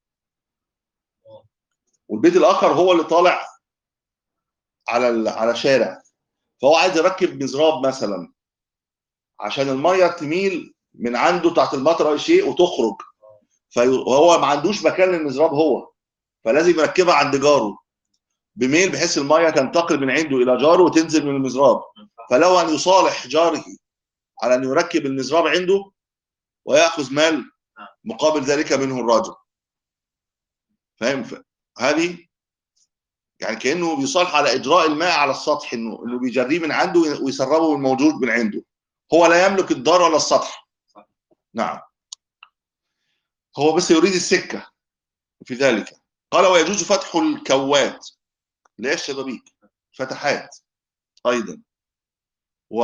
والبيت الاخر هو اللي طالع على ال... على شارع فهو عايز يركب مزراب مثلا عشان الميه تميل من عنده تحت المطر او شيء وتخرج فهو ما عندوش مكان للمزراب هو فلازم يركبها عند جاره بميل بحيث الميه تنتقل من عنده الى جاره وتنزل من المزراب فلو ان يصالح جاره على ان يركب المزراب عنده وياخذ مال مقابل ذلك منه الراجل فاهم ف- هذه يعني كانه بيصالح على اجراء الماء على السطح انه انه بيجريه من عنده ويسربه من موجود من عنده هو لا يملك الدار ولا السطح نعم هو بس يريد السكه في ذلك قال ويجوز فتح الكوات اللي هي الشبابيك فتحات ايضا و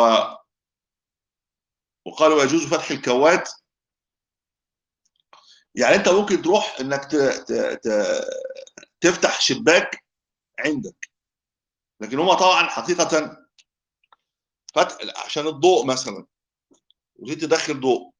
وقال ويجوز فتح الكوات يعني انت ممكن تروح انك ت... ت... ت... تفتح شباك عندك لكن هو طبعا حقيقه فتح عشان الضوء مثلا وتيجي تدخل ضوء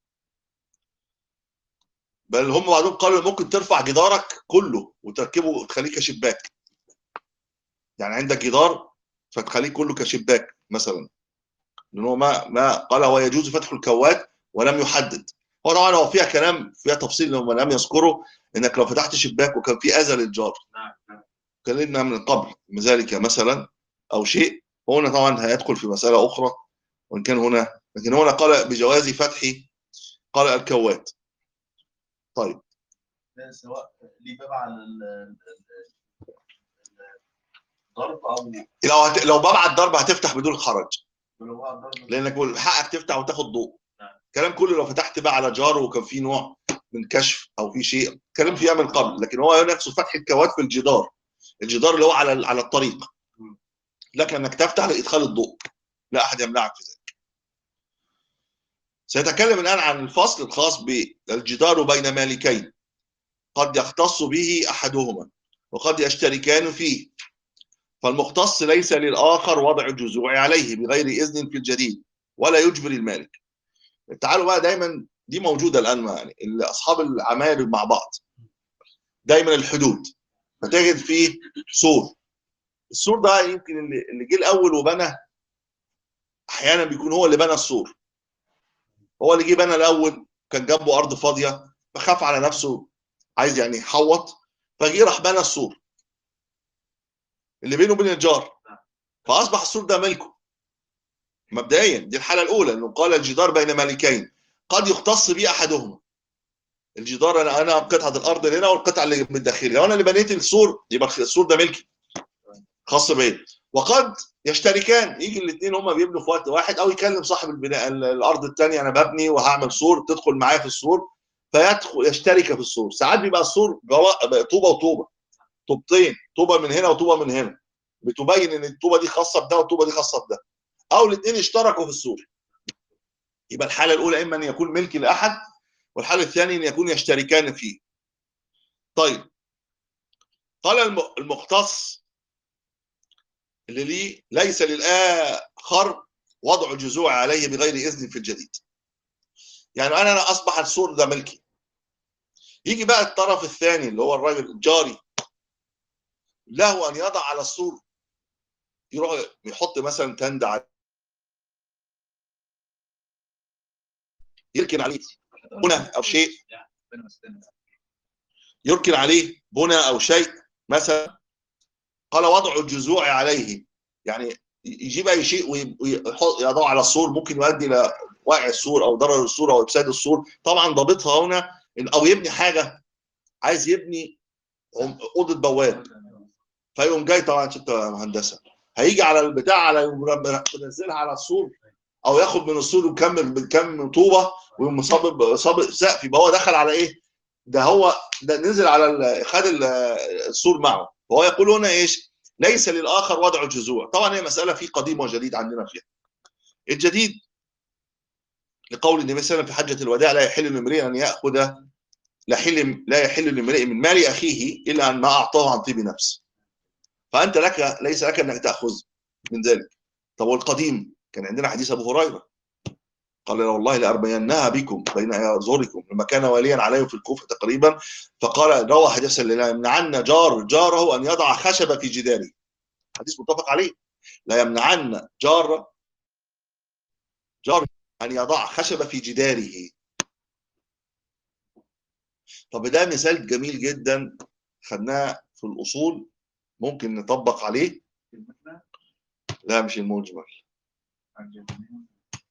بل هم بعضهم قالوا ممكن ترفع جدارك كله وتركبه تخليه كشباك يعني عندك جدار فتخليه كله كشباك مثلا لان هو ما ما قال هو يجوز فتح الكوات ولم يحدد هو طبعا هو فيها كلام فيها تفصيل هم لم يذكروا انك لو فتحت شباك وكان في اذى للجار اتكلمنا من قبل ذلك مثلا او شيء هنا طبعا هيدخل في مساله اخرى وان كان هنا لكن هنا قال بجواز فتح قال الكوات طيب سواء ليه باب على ال- ال- ال- الضرب او لو هت... لو ببعت ضربه هتفتح بدون حرج لو هو الضرب لانك بقول حقك تفتح وتاخد ضوء الكلام كله لو فتحت بقى على جار وكان في نوع من كشف او في شيء اتكلم فيها من قبل لكن هو نفسه فتح الكوات في الجدار الجدار اللي هو على على الطريق لك انك تفتح لادخال الضوء لا احد يمنعك في ذلك سيتكلم الان عن الفصل الخاص بالجدار بين مالكين قد يختص به احدهما وقد يشتركان فيه فالمختص ليس للاخر وضع الجذوع عليه بغير اذن في الجديد ولا يجبر المالك تعالوا بقى دايما دي موجوده الان يعني اللي اصحاب العماير مع بعض دايما الحدود فتجد فيه سور السور ده يمكن اللي اللي جه الاول وبنى احيانا بيكون هو اللي بنى السور هو اللي جه بنى الاول كان جنبه ارض فاضيه فخاف على نفسه عايز يعني يحوط فجه راح بنى السور اللي بينه وبين الجار فاصبح السور ده ملكه مبدئيا دي الحاله الاولى انه قال الجدار بين مالكين قد يختص بي احدهما الجدار انا انا قطعه الارض اللي هنا والقطعه اللي من الداخل لو انا اللي بنيت السور يبقى السور ده ملكي خاص بيا وقد يشتركان يجي الاثنين هم بيبنوا في وقت واحد او يكلم صاحب البناء ال- الارض الثانيه انا ببني وهعمل سور تدخل معايا في السور فيدخل يشترك في السور ساعات بيبقى السور جوا- طوبه وطوبه طوبتين طوبه من هنا وطوبه من هنا بتبين ان الطوبه دي خاصه بده والطوبه دي خاصه بده او الاثنين اشتركوا في السور يبقى الحاله الاولى اما ان يكون ملكي لاحد والحاله الثانيه ان يكون يشتركان فيه طيب قال الم- المختص اللي ليه ليس للآخر وضع جذوع عليه بغير إذن في الجديد يعني أنا أنا أصبح السور ده ملكي يجي بقى الطرف الثاني اللي هو الراجل الجاري له أن يضع على السور يروح يحط مثلا تند على يركن عليه بنى أو شيء ربنا يستنى. يركن عليه بنى أو شيء مثلا قال وضع الجذوع عليه يعني يجيب اي شيء ويحط يضعه على السور ممكن يؤدي الى وقع السور او ضرر السور او افساد السور طبعا ضابطها هنا إن- او يبني حاجه عايز يبني عم- اوضه بواب فيقوم جاي طبعا ست هندسه هيجي على البتاع على يقوم ينزلها على السور او ياخد من السور ويكمل بكم طوبه ويقوم صابب صابب سقف يبقى هو دخل على ايه؟ ده هو ده نزل على ال- خد ال- السور معه فهو يقول هنا ايش؟ ليس للاخر وضع الجذوع طبعا هي مساله في قديم وجديد عندنا فيها الجديد لقول النبي صلى الله عليه وسلم في حجه الوداع لا يحل لامرئ ان ياخذ لا حل لا يحل لامرئ من مال اخيه الا ان ما اعطاه عن طيب نفس فانت لك ليس لك انك تاخذ من ذلك طب والقديم كان عندنا حديث ابو هريره قال والله لارمينها بكم بين اظهركم لما كان واليا عليه في الكوفه تقريبا فقال روى حديثا لا يمنعن جار جاره ان يضع خشبه في جداره حديث متفق عليه لا يمنعن جار جار ان يضع خشبه في جداره طب ده مثال جميل جدا خدناه في الاصول ممكن نطبق عليه المثنى لا مش المجمل عجبني.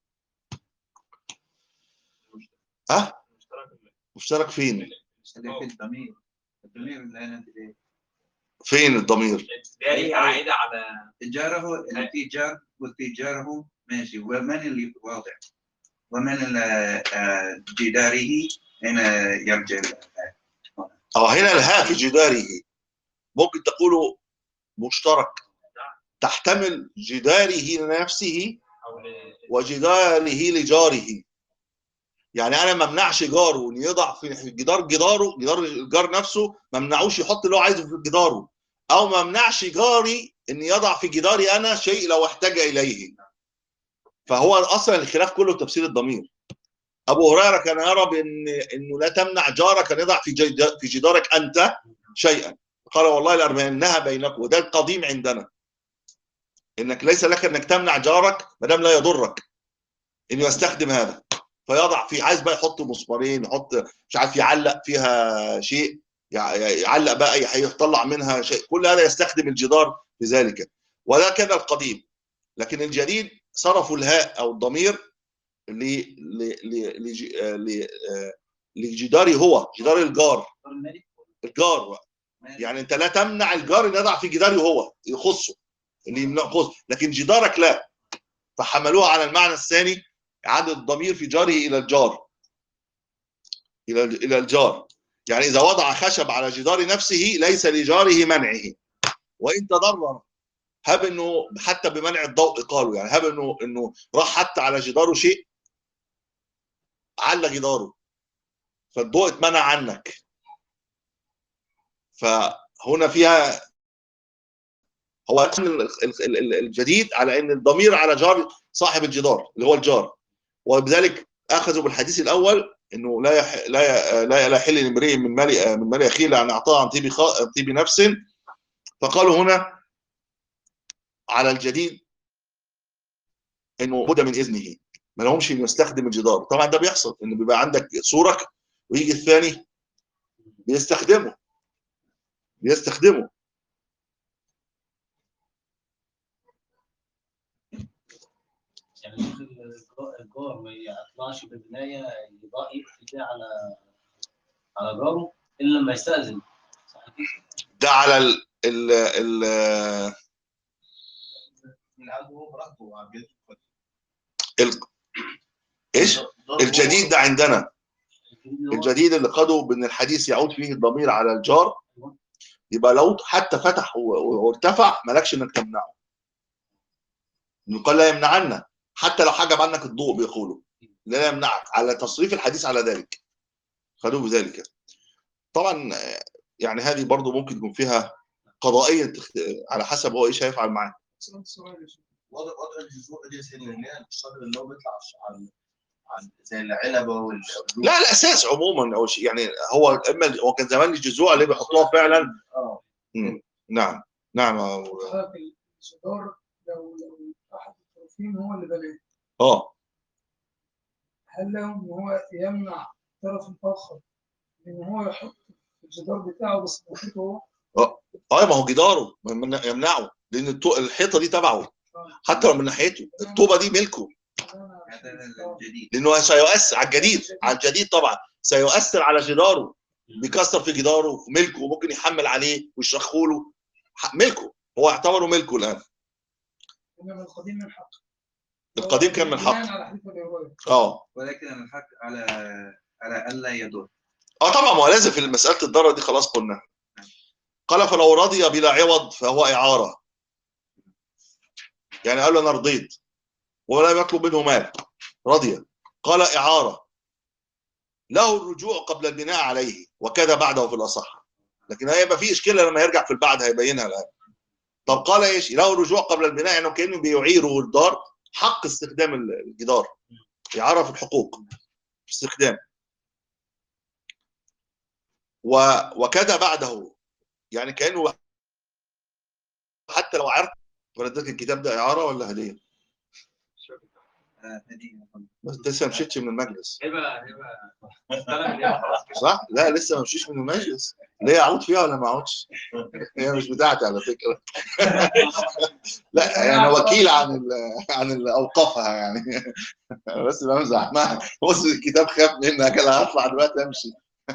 اه مشترك فين اللي في الضمير الضمير اللي انا إيه؟ فين الضمير داري عائدة على جاره اللي في جار وفي جاره ماشي ومن اللي واضع ومن ال- آه، جداره هنا يرجع ال- او هنا الهاء في جداره ممكن تقولوا مشترك تحتمل جداره لنفسه أو ل- وجداره لجاره يعني انا ما امنعش جاره ان يضع في جدار جداره جدار الجار نفسه ما امنعوش يحط اللي هو عايزه في جداره او ما امنعش جاري ان يضع في جداري انا شيء لو احتاج اليه فهو اصلا الخلاف كله تفسير الضمير ابو هريره كان يرى بان انه لا تمنع جارك ان يضع في جد- في جدارك انت شيئا قال والله لارمينها بينكم وده القديم عندنا انك ليس لك انك تمنع جارك ما دام لا يضرك انه يستخدم هذا فيضع فيه عايز بقى يحط مسمارين يحط مش عارف يعلق فيها شيء يع- يعلق بقى اي حاجه يطلع منها شيء كل هذا يستخدم الجدار في ذلك وده كان القديم لكن الجديد صرفوا الهاء او الضمير ل ل ل لج- آه، ل- آه، لجداري هو جدار الجار الجار بقى. يعني انت لا تمنع الجار ان يضع في جداري هو يخصه اللي يمنعه يخصه لكن جدارك لا فحملوها على المعنى الثاني اعاده الضمير في جاره الى الجار الى الى الجار يعني اذا وضع خشب على جدار نفسه ليس لجاره منعه وان تضرر هب انه حتى بمنع الضوء قالوا يعني هب انه انه راح حتى على جداره شيء على جداره فالضوء اتمنع عنك فهنا فيها هو ال- ال- ال- الجديد على ان الضمير على جار صاحب الجدار اللي هو الجار وبذلك اخذوا بالحديث الاول انه لا يح... لا ي... لا لا يحل لامرئ من مال من مال اخيه ان اعطاه عن طيب خ... عن طيب نفس فقالوا هنا على الجديد انه بد من اذنه ما لهمش انه يستخدم الجدار طبعا ده بيحصل انه بيبقى عندك سورك ويجي الثاني بيستخدمه بيستخدمه يعني الجار ما يطلعش بالبنايه يضاء يقفل بيها على على جاره الا لما يستاذن صح كده؟ ده على ال ال ال من عنده هو براحته على الجد. ايش ضرب الجديد ده عندنا الجديد اللي هو- الجديد اللي خده بان الحديث يعود فيه الضمير على الجار يبقى لو حتى فتح و- و- وارتفع مالكش انك تمنعه إنه قال لا يمنعنا حتى لو حجب عنك الضوء بيقولوا لا يمنعك على تصريف الحديث على ذلك خدوه بذلك طبعا آه، يعني هذه برضو ممكن يكون فيها قضائية تخت- على حسب هو ايش هيفعل معاه سؤال سؤال يا شيخ. وضع وضع الجذوع دي سن اللي هي الصدر اللي هو بيطلع عن عن زي العنبه وال لا الاساس عموما او شيء يعني هو اما هو كان زمان الجذوع اللي بيحطوها فعلا اه مم. نعم نعم آه، حضرتك الجدار لو لو احد الطرفين هو اللي بناه اه هل له ان هو يمنع الطرف الاخر ان هو يحط في الجدار بتاعه بس ناحيته هو اه ما هو جداره ما يمنع- يمنعه لان الطو- الحيطه دي تبعه حتى لو من ناحيته الطوبه دي ملكه هذا الجديد لانه سيؤثر على الجديد على الجديد طبعا سيؤثر على جداره بيكسر في جداره في ملكه وممكن يحمل عليه ويشرخه له ح- ملكه هو اعتبره ملكه الان انما القديم من حق القديم كان من بناء حق على حديث ابي هريره اه ولكن الحق على على الا يضر اه طبعا ما هو لازم في مساله الضرر دي خلاص قلنا قال فلو رضي بلا عوض فهو اعاره يعني قال له انا رضيت ولم يطلب منه مال رضي قال اعاره له الرجوع قبل البناء عليه وكذا بعده في الاصح لكن هيبقى في اشكال لما يرجع في البعد هيبينها الان طب قال ايش له الرجوع قبل البناء يعني كانه بيعيره الدار حق استخدام الجدار اعاره في الحقوق في استخدام و... وكذا بعده يعني كانه حتى لو عرف فلذلك الكتاب ده اعاره ولا هديه؟ آه، هدية. بس أنت لسه ما مشيتش من المجلس هبه هبه استلم اليوم خلاص كده. صح؟ لا لسه ما مشيش من المجلس ليه اعود فيها ولا ما اقعدش؟ هي مش بتاعتي على فكره لا انا وكيل عن ال... عن ال- اوقافها يعني أنا بس بمزح معها بص الكتاب خاف منها كده هطلع دلوقتي امشي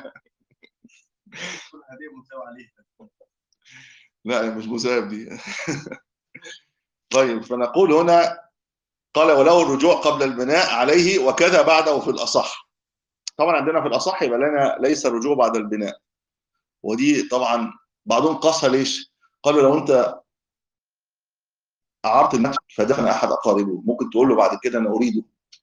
كل هديه مساوي عليها لا هي مش مساهب دي طيب فنقول هنا قال وله الرجوع قبل البناء عليه وكذا بعده في الأصح طبعا عندنا في الأصح يبقى لنا ليس الرجوع بعد البناء ودي طبعا بعضهم قاسها ليش قالوا لو انت أعرت النفس فدفن أحد أقاربه ممكن تقول له بعد كده أنا أريده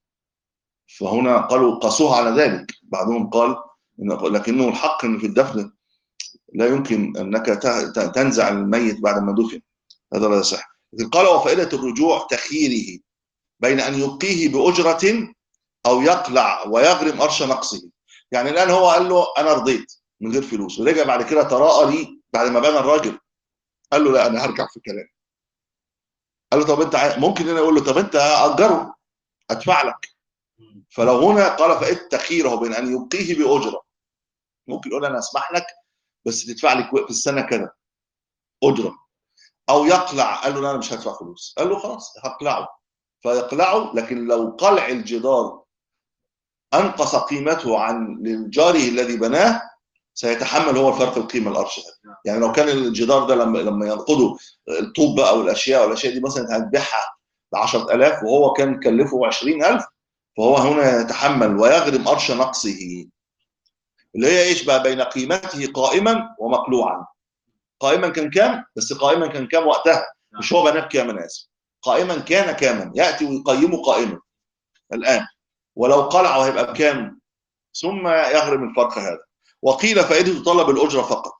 فهنا قالوا قاسوها على ذلك بعضهم قال إن- لكنه الحق أن في الدفن لا يمكن انك ت- ت- تنزع الميت بعد ما دفن هذا لا يصح لكن قال وفائده الرجوع تخييره بين ان يبقيه باجره او يقلع ويغرم ارش نقصه يعني الان هو قال له انا رضيت من غير فلوس ورجع بعد كده تراءى لي بعد ما بنى الراجل قال له لا انا هرجع في كلامي قال له طب انت عاي- ممكن انا اقول له طب انت اجره ادفع لك فلو هنا قال فائده تخييره بين ان يبقيه باجره ممكن يقول انا اسمح لك بس تدفع لي كو- في السنه كذا اجره او يقلع قال له لا انا مش هدفع فلوس قال له خلاص هقلعه فيقلعه لكن لو قلع الجدار انقص قيمته عن جاره الذي بناه سيتحمل هو الفرق القيمه الارشد يعني لو كان الجدار ده لما لما ينقضوا الطوب بقى والاشياء والاشياء دي مثلا هتبيعها ب 10000 وهو كان كلفه 20000 فهو هنا يتحمل ويغرم ارش نقصه اللي هي ايش بقى بين قيمته قائما ومقلوعا قائما كان كام بس قائما كان كام وقتها مش هو بناه بكام انا اسف قائما كان كاما ياتي ويقيمه قائما الان ولو قلعه هيبقى بكام ثم يغرم الفرق هذا وقيل فائدته طلب الاجره فقط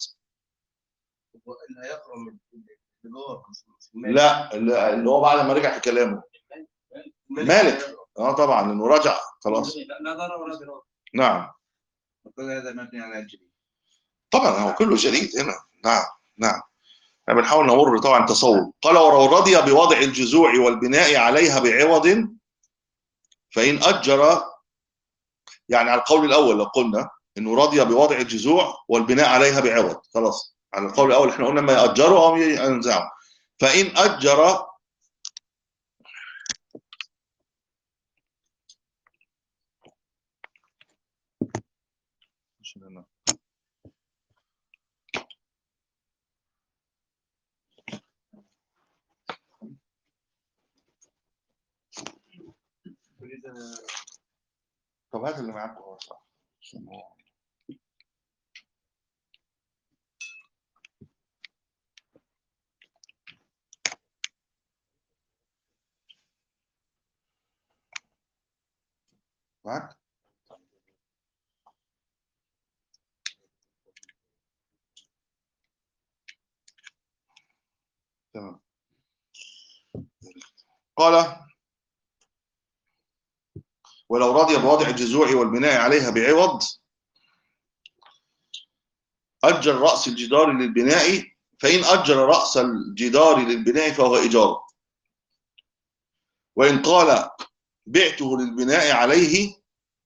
اللي هيقرا من الجدار مش مش المال. لا اللي اللي هو بعد ما رجع في كلامه مالك. اه طبعا انه رجع خلاص لا لا ضرر ولا ضرار نعم وكل هذا مبني على الجديد طبعا هو كله جديد هنا نعم نعم احنا بنحاول نمر طبعا تصور قال ولو رضي بوضع الجذوع والبناء عليها بعوض فإن أجر يعني على القول الأول لو قلنا إنه رضي بوضع الجذوع والبناء عليها بعوض خلاص على القول الأول احنا قلنا ما يأجره أو ينزعه فإن أجر طب هات اللي معاك هو صح عشان هو- معاك تمام قال ولو رضي بوضع الجذوع والبناء عليها بعوض أجر رأس الجدار للبناء فإن أجر رأس الجدار للبناء فهو إيجار وإن قال بعته للبناء عليه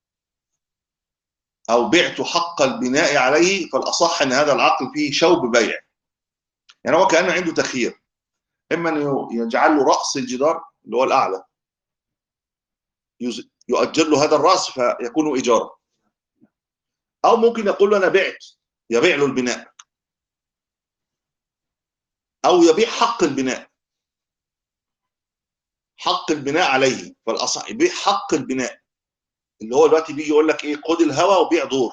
أو بعت حق البناء عليه فالأصح أن هذا العقد فيه شوب بيع يعني هو كأنه عنده تخيير إما أنه يجعل له رأس الجدار اللي هو الأعلى يز- يؤجر له هذا الرأس فيكون إيجارا أو ممكن يقول له أنا بعت يبيع له البناء أو يبيع حق البناء حق البناء عليه فالأصح يبيع حق البناء اللي هو دلوقتي بيجي يقول لك إيه خد الهواء وبيع دور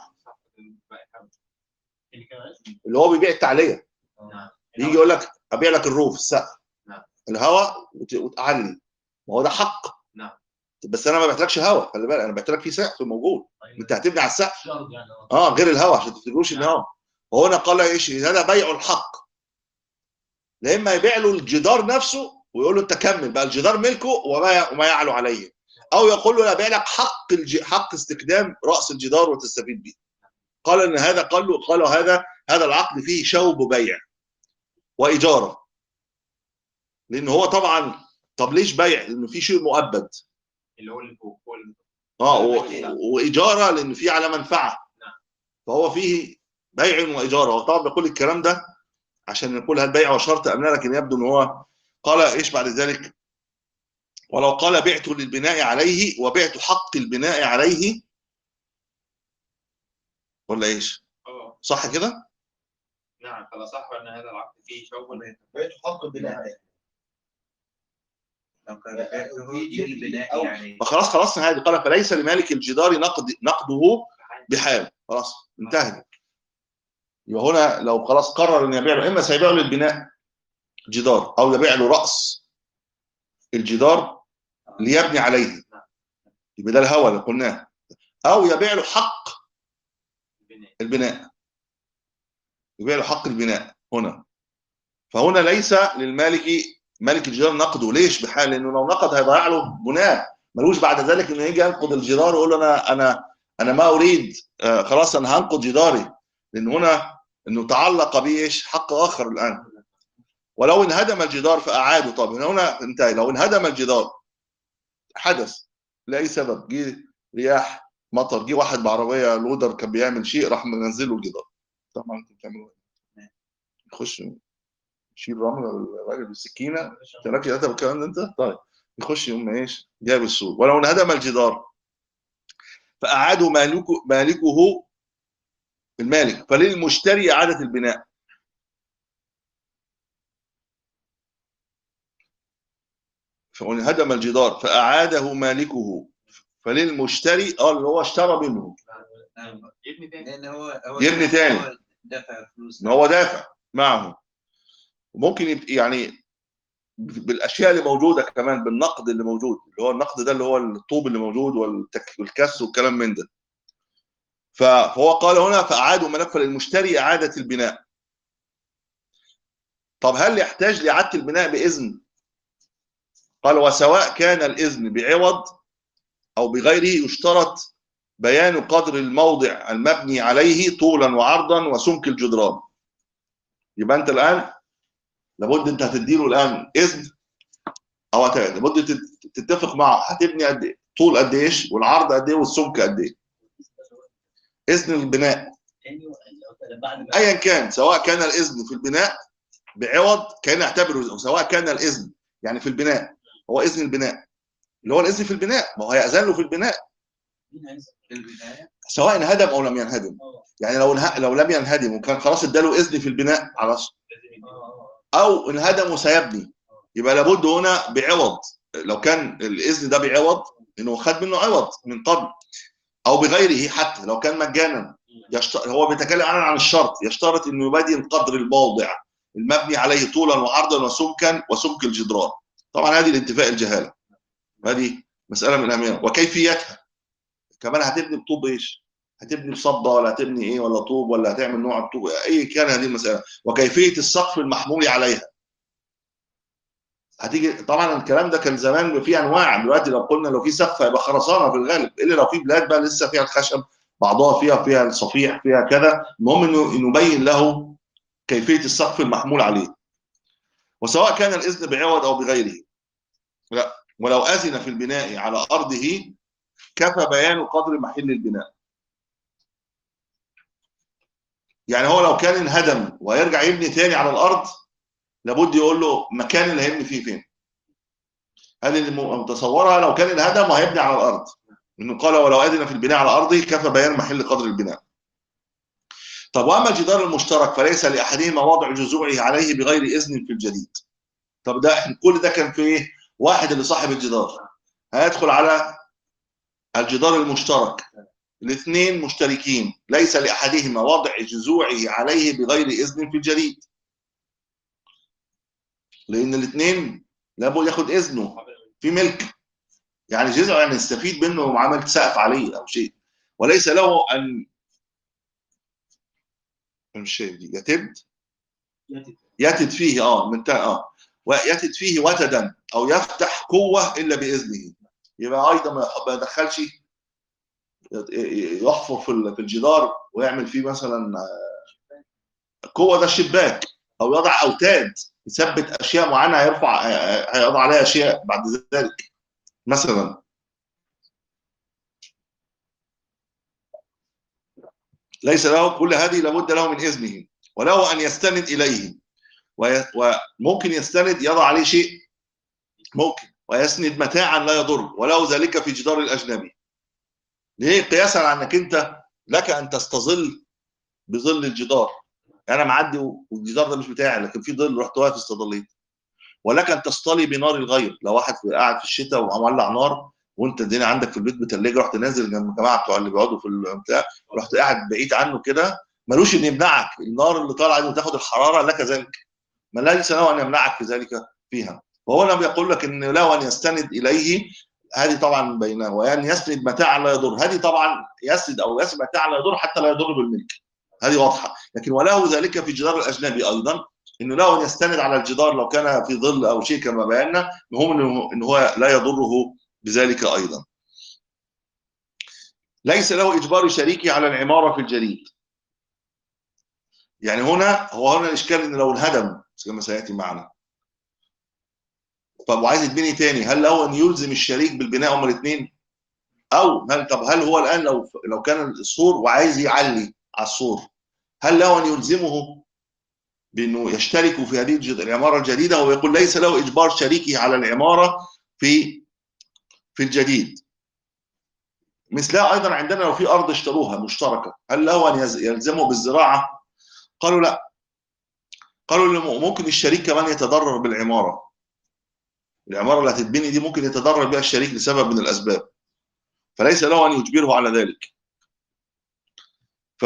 اللي كمان اللي هو بيبيع التعلية نعم يجي يقول لك أبيع لك الروف السقف نعم. الهواء وت- وتعلي ما هو ده حق نعم. بس انا ما بعتلكش هواء خلي بالك انا بعتلك فيه سقف موجود انت هتبني على السقف شرط يعني اه اه غير الهواء عشان ما تفتكروش ان هو وهنا قال ايش هذا بيع الحق لا اما يبيع له الجدار نفسه ويقول له انت كمل بقى الجدار ملكه وما وما يعلو عليه او يقول له انا بيع لك حق الج... حق استخدام راس الجدار وتستفيد به قال ان هذا قال له قالوا هذا هذا العقد فيه شوب بيع واجاره لان هو طبعا طب ليش بيع لانه في شيء مؤبد اللي هو اللي فوق هو اللي اه و- واجاره لان في على منفعه نعم. فهو فيه بيع واجاره هو طبعا بيقول الكلام ده عشان نقول هل بيع وشرط ام لا لكن يبدو ان هو قال ايش بعد ذلك ولو قال بعت للبناء عليه وبعت حق البناء عليه ولا ايش اه صح كده نعم فالأصح أن هذا العقد فيه شوب بقيت حق البناء عليه لو كان بعته في- للبناء أو- يعني فخلاص خلصنا هذه قال فليس لمالك الجدار نقد نقده بحال خلاص انتهت يبقى هنا لو خلاص قرر ان يبيع له اما سيبيع له البناء جدار او يبيع له راس الجدار ليبني عليه يبقى ده الهوى اللي قلناه او يبيع له حق البناء البناء يبيع له حق البناء هنا فهنا ليس للمالك مالك الجدار نقده ليش بحال لانه لو نقد هيضيع له بناء ملوش بعد ذلك انه يجي ينقض الجدار ويقول له انا انا انا ما اريد آه خلاص انا هنقض جداري لان هنا انه تعلق به ايش حق اخر الان ولو انهدم الجدار فاعاده طب هنا هنا انتهى لو انهدم الجدار حدث لاي سبب جه رياح مطر جه واحد بعربيه لودر كان بيعمل شيء راح منزله الجدار طبعا انتوا بتعملوا ايه؟ يخش يشيل رمله الراجل بالسكينه تراكي ده بالكلام ده انت طيب يخش يقوم ايش جاب السور ولو انهدم الجدار فاعاده مالكه مالكه المالك فللمشتري اعاده البناء فإن هدم الجدار فأعاده مالكه فللمشتري اه اللي هو اشترى منه نعم. يبني تاني لان هو هو يبني تاني. هو دفع فلوس ان هو دافع معه وممكن يبقى يعني بالاشياء اللي موجوده كمان بالنقد اللي موجود اللي هو النقد ده اللي هو الطوب اللي موجود والتك- والكس والكلام من ده ف- فهو قال هنا فاعادوا ملف للمشتري اعاده البناء طب هل يحتاج لاعاده البناء باذن قال وسواء كان الاذن بعوض او بغيره يشترط بيان قدر الموضع المبني عليه طولا وعرضا وسمك الجدران يبقى انت الان لابد انت هتديله الان اذن او هت- لابد تت- تتفق معه هتبني قد ايه طول قد ايش والعرض قد ايه والسمك قد ايه اذن البناء بعد ما ايا كان سواء كان الاذن في البناء بعوض كان يعتبره أو سواء كان الاذن يعني في البناء هو اذن البناء اللي هو الاذن في البناء ما هو هيأذن له في البناء في البدايه سواء انهدم او لم ينهدم يعني لو انه... لو لم ينهدم وكان خلاص اداله اذن في البناء خلاص او انهدم وسيبني يبقى لابد هنا بعوض لو كان الاذن ده بعوض انه خد منه عوض من قبل او بغيره حتى لو كان مجانا يشت... هو بيتكلم الآن عن الشرط يشترط انه يبين قدر الموضع المبني عليه طولا وعرضا وسمكا وسمك الجدران طبعا هذه الانتفاء الجهاله هذه مساله من الاهميه وكيفيتها كمان هتبني بطوب ايش؟ هتبني بصبه ولا هتبني ايه ولا طوب ولا هتعمل نوع الطوب اي كان هذه المساله وكيفيه السقف المحمول عليها هتيجي طبعا الكلام ده كان زمان فيه انواع دلوقتي لو قلنا لو في سقف هيبقى خرسانه في الغالب الا لو في بلاد بقى لسه فيها الخشب بعضها فيها فيها الصفيح فيها كذا المهم انه نبين له كيفيه السقف المحمول عليه وسواء كان الاذن بعوض او بغيره لا ولو اذن في البناء على ارضه كفى بيان قدر محل البناء يعني هو لو كان انهدم ويرجع يبني تاني على الارض لابد يقول له مكان اللي هيبني فيه فين هذه اللي متصورها لو كان انهدم وهيبني على الارض انه قال ولو اذن في البناء على ارضه كفى بيان محل قدر البناء طب واما الجدار المشترك فليس لاحدهما وضع جذوعه عليه بغير اذن في الجديد طب ده احنا كل ده كان في ايه واحد اللي صاحب الجدار هيدخل على الجدار المشترك الاثنين مشتركين ليس لاحدهما وضع جذوعه عليه بغير اذن في الجديد لان الاثنين لابد ياخد اذنه في ملك يعني جزء يعني يستفيد منه وعملت سقف عليه او شيء وليس له ان مش دي يتد يتد فيه اه من تا... اه ويتد فيه وتدا او يفتح قوه الا باذنه يبقى ايضا ما يدخلش يحفر في في الجدار ويعمل فيه مثلا قوه ده الشباك او يضع اوتاد يثبت اشياء معينه هيرفع هيضع عليها اشياء بعد ذلك مثلا ليس له كل هذه لابد له من اذنه وله ان يستند اليه وممكن يستند يضع عليه شيء ممكن ويسند متاعا لا يضر وله ذلك في جدار الاجنبي ليه قياسا على انك انت لك ان تستظل بظل الجدار انا معدي والجدار ده مش بتاعي لكن في ظل رحت واقف استظليت ولك ان تصطلي بنار الغير لو واحد قاعد في الشتاء ومولع نار وانت الدنيا عندك في البيت بتلاجه رحت نازل جنب الجماعه بتوع اللي بيقعدوا في البتاع رحت قاعد بعيد عنه كده ملوش ان يمنعك النار اللي طالعه دي وتاخد الحراره لك ذلك ما ليس له ان يمنعك في ذلك فيها وهو لم يقول لك ان له ان يستند اليه هذه طبعا بينه وان يسند متاعا لا يضر هذه طبعا يسند او يسند متاعا لا يضر حتى لا يضر بالملك هذه واضحه لكن وله ذلك في الجدار الاجنبي ايضا انه له ان يستند على الجدار لو كان في ظل او شيء كما بينا المهم انه ان هو لا يضره بذلك ايضا. ليس له اجبار شريكه على العماره في الجديد. يعني هنا هو هنا الاشكال ان لو انهدم كما سياتي معنا. طب وعايز يتبني تاني هل له ان يلزم الشريك بالبناء هما الاثنين؟ او هل طب هل هو الان لو لو كان السور وعايز يعلي على السور هل له ان يلزمه بانه يشتركوا في هذه العماره الجديده هو يقول ليس له اجبار شريكه على العماره في في الجديد مثلها ايضا عندنا لو في ارض اشتروها مشتركه هل له ان يلزمه بالزراعه قالوا لا قالوا ممكن الشريك كمان يتضرر بالعماره العماره اللي هتتبني دي ممكن يتضرر بها الشريك لسبب من الاسباب فليس له ان يجبره على ذلك ف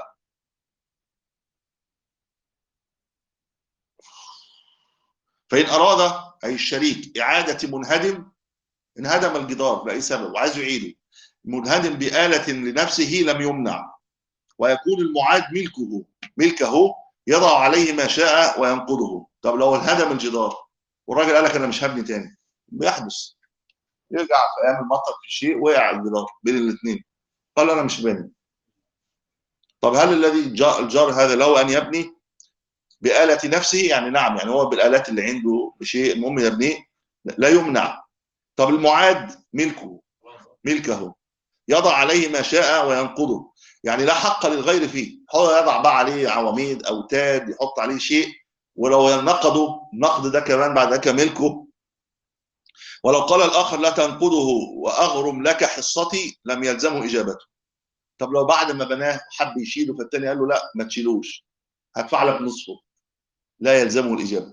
فإن أراد أي الشريك إعادة منهدم انهدم الجدار لأي سبب وعايز يعيده منهدم بآلة لنفسه لم يمنع ويكون المعاد ملكه ملكه يضع عليه ما شاء وينقضه طب لو انهدم الجدار والراجل قال لك أنا مش هبني تاني بيحدث يرجع في أيام المطر في شيء وقع الجدار بين الاثنين قال أنا مش باني طب هل الذي جاء الجار هذا له أن يبني بآلة نفسه يعني نعم يعني هو بالآلات اللي عنده بشيء المهم يبنيه لا يمنع طب المعاد ملكه ملكه يضع عليه ما شاء وينقضه يعني لا حق للغير فيه هو يضع بقى عليه عواميد اوتاد يحط عليه شيء ولو نقضه النقد ده كمان بعد ذلك ملكه ولو قال الاخر لا تنقضه واغرم لك حصتي لم يلزمه اجابته طب لو بعد ما بناه حب يشيله فالتاني قال له لا ما تشيلوش هدفع لك نصفه لا يلزمه الاجابه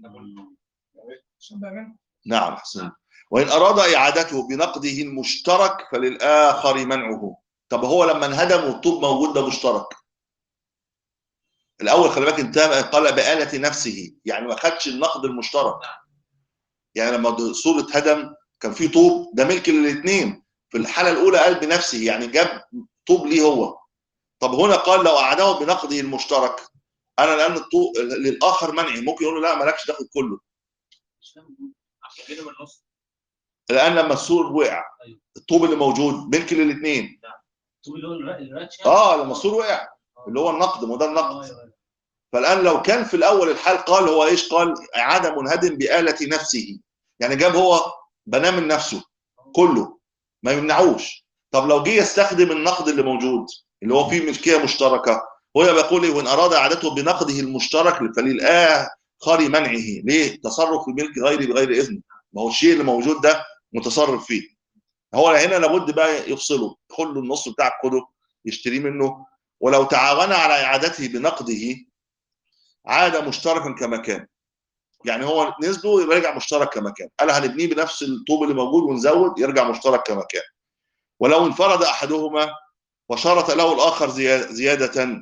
نعم احسنت وان اراد اعادته بنقده المشترك فللاخر منعه طب هو لما انهدم والطوب موجود ده مشترك الاول خلي بالك انتهى قال بآلة نفسه يعني ما خدش النقد المشترك يعني لما صورة هدم كان في طوب ده ملك للاثنين في الحالة الأولى قال بنفسه يعني جاب طوب ليه هو طب هنا قال لو أعاده بنقده المشترك أنا لأن الطوب للآخر منعي ممكن يقول له لا مالكش تاخد كله مش فاهم عشان كده من النص الآن لما السور وقع أيوة. الطوب اللي موجود ملك للاثنين طول اللي هو الر- الراتش اه لما السور وقع اللي هو النقد ما هو ده النقد فالان لو كان في الاول الحال قال هو ايش قال اعاده منهدم بآلة نفسه يعني جاب هو بناه من نفسه كله ما يمنعوش طب لو جه يستخدم النقد اللي موجود اللي هو فيه ملكيه مشتركه هو بيقول إيه؟ وان اراد اعادته بنقده المشترك فللآخر منعه ليه تصرف في ملك غيري بغير اذن ما هو الشيء اللي موجود ده متصرف فيه هو هنا لابد بقى يفصله يدخل له النص بتاع خده يشتريه منه ولو تعاون على اعادته بنقده عاد مشتركا كما كان يعني هو نزله يبقى يرجع مشترك كما كان قال هنبنيه بنفس الطوب اللي موجود ونزود يرجع مشترك كما كان ولو انفرد احدهما وشرط له الاخر زيا- زياده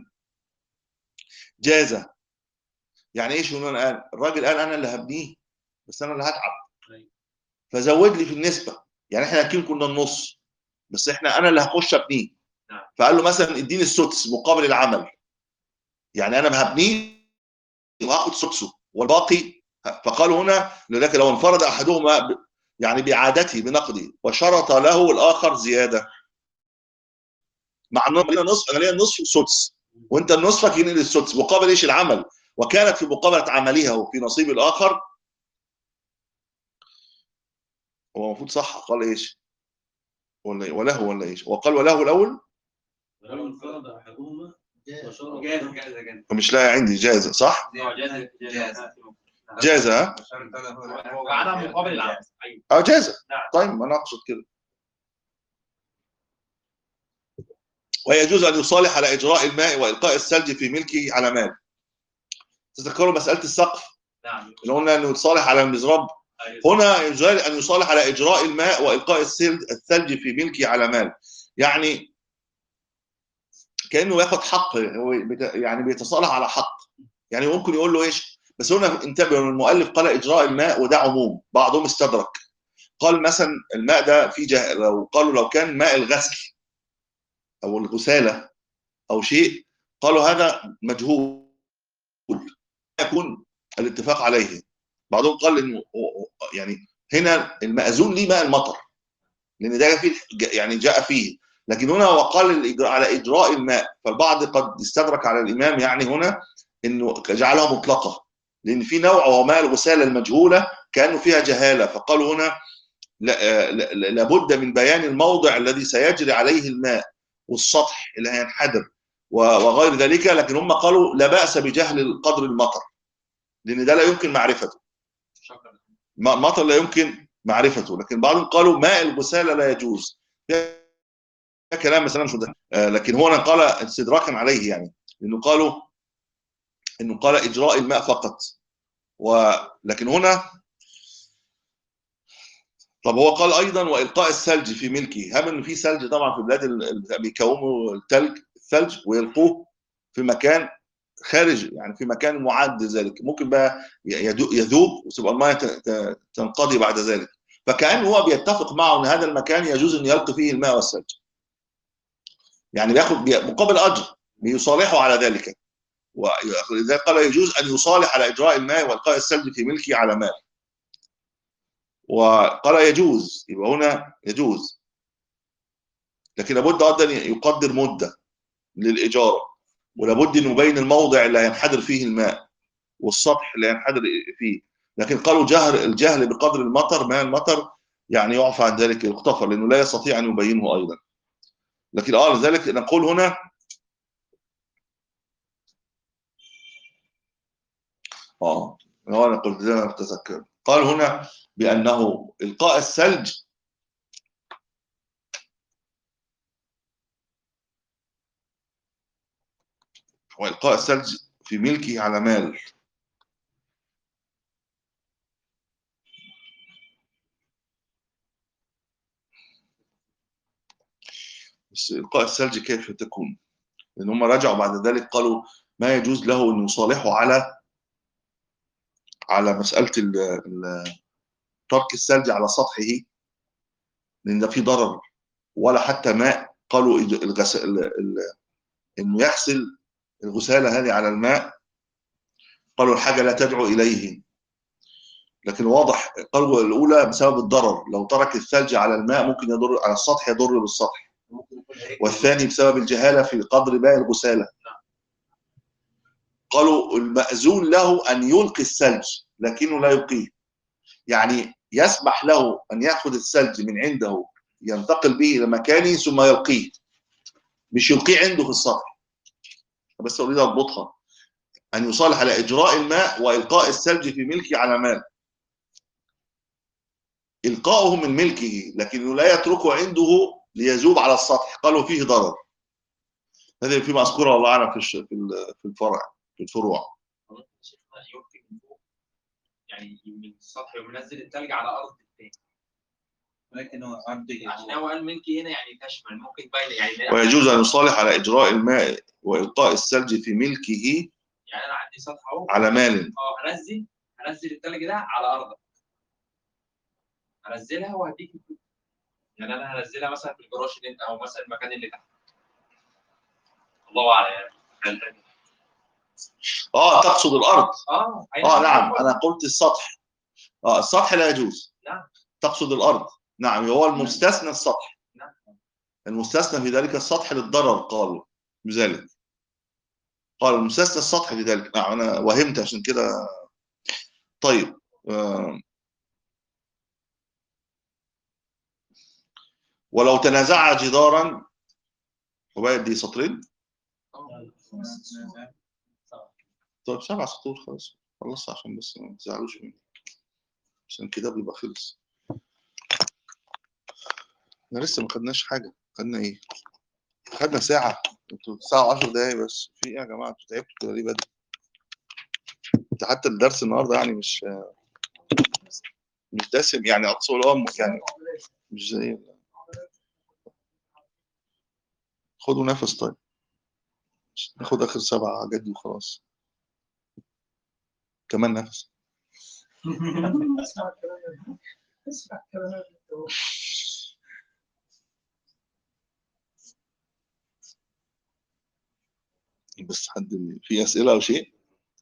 جاز يعني ايش هنا الان الراجل قال انا اللي هبنيه بس انا اللي هتعب فزود لي في النسبه يعني احنا اكيد كنا النص بس احنا انا اللي هخش ابنيه نعم. فقال له مثلا اديني السدس مقابل العمل يعني انا هبنيه وهاخد سدسه والباقي فقالوا هنا لذلك لو انفرد احدهما ب- يعني باعادته بنقده وشرط له الاخر زياده مع انه لينا نصف انا ليا نصف سدس وانت نصفك ينقل السدس مقابل ايش العمل وكانت في مقابله عملها وفي نصيب الاخر هو المفروض صح قال ايش ولا إيه؟ وله ولا ايش وقال وله الاول ولو انفرد احدهما وشرط جاهز جاهز جاهز مش لاقي عندي جاهزه صح اه جاز جاز. جاهزه ها شرط له هو قعدها مقابل العمل ايوه اه جاهزه نعم. طيب ما انا اقصد كده ويجوز ان يصالح على اجراء الماء والقاء الثلج في ملكه على مال تذكروا مساله السقف نعم اللي قلنا انه يتصالح على المزراب أيوة. هنا يجوز ان يصالح على اجراء الماء والقاء الثلج الثلج في ملكه على مال يعني كانه ياخد حق هو بيت- يعني بيتصالح على حق يعني ممكن يقول له ايش بس هنا انتبهوا إن المؤلف قال اجراء الماء وده عموم بعضهم استدرك قال مثلا الماء ده في جه... لو قالوا لو كان ماء الغسل او الغساله او شيء قالوا هذا مجهول يكون الاتفاق عليه بعضهم قال انه يعني هنا المأذون ليه ماء المطر لان ده فيه يعني جاء فيه لكن هنا هو قال الإجراء على اجراء الماء فالبعض قد استدرك على الامام يعني هنا انه جعلها مطلقه لان في نوع وهو ماء الغساله المجهوله كانه فيها جهاله فقالوا هنا لا- لا- لا- لابد من بيان الموضع الذي سيجري عليه الماء والسطح اللي هينحدر و- وغير ذلك لكن هم قالوا لا باس بجهل قدر المطر لان ده لا يمكن معرفته شكرا ما- مطر لا يمكن معرفته لكن بعضهم قالوا ماء الغساله لا يجوز ده كلام مثلا مش ده آه، لكن هو قال استدراكا عليه يعني لانه قالوا انه قال اجراء الماء فقط ولكن هنا طب هو قال ايضا والقاء الثلج في ملكه هم ان في ثلج طبعا في بلاد ال- ال- بيكونوا الثلج الثلج ويلقوه في مكان خارج يعني في مكان معد لذلك ممكن بقى يدو- يذوب وتبقى الماء ت- ت- تنقضي بعد ذلك فكان هو بيتفق معه ان هذا المكان يجوز ان يلقي فيه الماء والثلج يعني بياخد بي- مقابل اجر بيصالحه على ذلك ولذلك قال يجوز ان يصالح على اجراء الماء والقاء الثلج في ملكه على مال وقال يجوز يبقى هنا يجوز لكن لابد ايضا يقدر مده للاجاره ولابد انه يبين الموضع اللي هينحدر فيه الماء والسطح اللي هينحدر فيه لكن قالوا جهل الجهل بقدر المطر ماء المطر يعني يعفى عن ذلك يغتفر لانه لا يستطيع ان يبينه ايضا لكن اه لذلك نقول هنا اه هو انا قلت زي ما اتذكر قال هنا بانه القاء الثلج والقاء الثلج في ملكه على مال بس القاء الثلج كيف تكون؟ لان هم رجعوا بعد ذلك قالوا ما يجوز له ان يصالحوا على على مساله ال ال ترك الثلج على سطحه لان ده فيه ضرر ولا حتى ماء قالوا إج- الغس... ال... ال... انه يغسل الغساله هذه على الماء قالوا الحاجه لا تدعو اليه لكن واضح قالوا الاولى بسبب الضرر لو ترك الثلج على الماء ممكن يضر على السطح يضر بالسطح ممكن يكون هيك والثاني بسبب الجهاله في قدر ماء الغساله قالوا المأذون له ان يلقي الثلج لكنه لا يلقيه يعني يسمح له ان ياخذ الثلج من عنده ينتقل به الى مكانه ثم يلقيه مش يلقيه عنده في السطح بس اريد اضبطها ان يصالح على اجراء الماء والقاء الثلج في ملكه على مال القاؤه من ملكه لكنه لا يتركه عنده ليذوب على السطح قالوا فيه ضرر هذه في مذكوره والله اعلم في الش- في ال- في الفرع في الفروع خلاص شيخنا يلقي من فوق يعني من السطح ومنزل التلج على ارض التاني لكنه أرضي عشان هو قال ملكي هنا يعني تشمل ممكن باين يعني ويجوز ان يصالح على اجراء الماء والقاء الثلج في ملكه يعني انا عندي سطح اهو على مال اه هنزل هنزل التلج ده على ارضك هنزلها وهديك الفلوس. يعني انا هنزلها مثلا في الجراج اللي انت او مثلا المكان اللي تحت الله اعلم يعني هل- اه تقصد الارض اه أي اه حاجة. نعم انا قلت السطح اه السطح لا يجوز نعم. تقصد الارض نعم هو المستثنى السطح نعم. المستثنى في ذلك السطح للضرر قالوا بذلك قال المستثنى السطح في ذلك نعم انا وهمت عشان كده طيب آه. ولو تنازع جدارا وبقت دي سطرين طيب سبع سطور خلاص خلصت عشان بس ما تزعلوش مني عشان الكتاب يبقى خلص احنا لسه ما خدناش حاجة خدنا ايه؟ خدنا ساعة انتوا ساعة 10 دقايق بس في ايه يا جماعة انتوا تعبتوا كده ليه بدري؟ انت حتى الدرس النهارده يعني مش مش دسم يعني اقصد اللي هو يعني مش زي خدوا نفس طيب ناخد اخر سبعة حاجات دي وخلاص كمان نفس اسمع كلام اسمع كلام بس حد في اسئلة او شيء؟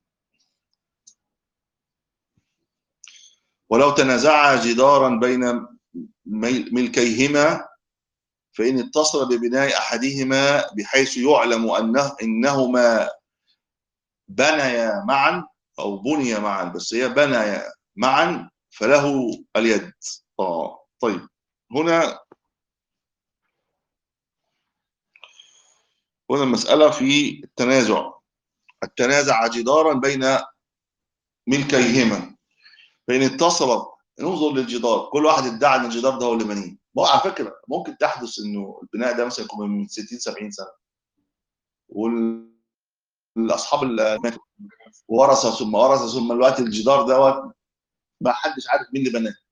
ولو تنازعا جدارا بين مل- ملكيهما فإن اتصل ببناء أحدهما بحيث يعلم أنه إنهما بنيا معا أو بنيا معا بس هي بنيا معا فله اليد آه طيب هنا هنا المسألة في التنازع التنازع جدارا بين ملكيهما فإن اتصل ننظر للجدار كل واحد ادعى ان الجدار ده هو اللي بنيه ما هو على فكره ممكن تحدث انه البناء ده مثلا يكون من 60 70 سنه والاصحاب اللي ماتوا ورثه ثم ورثه ثم الوقت الجدار دوت ما حدش عارف مين اللي بناه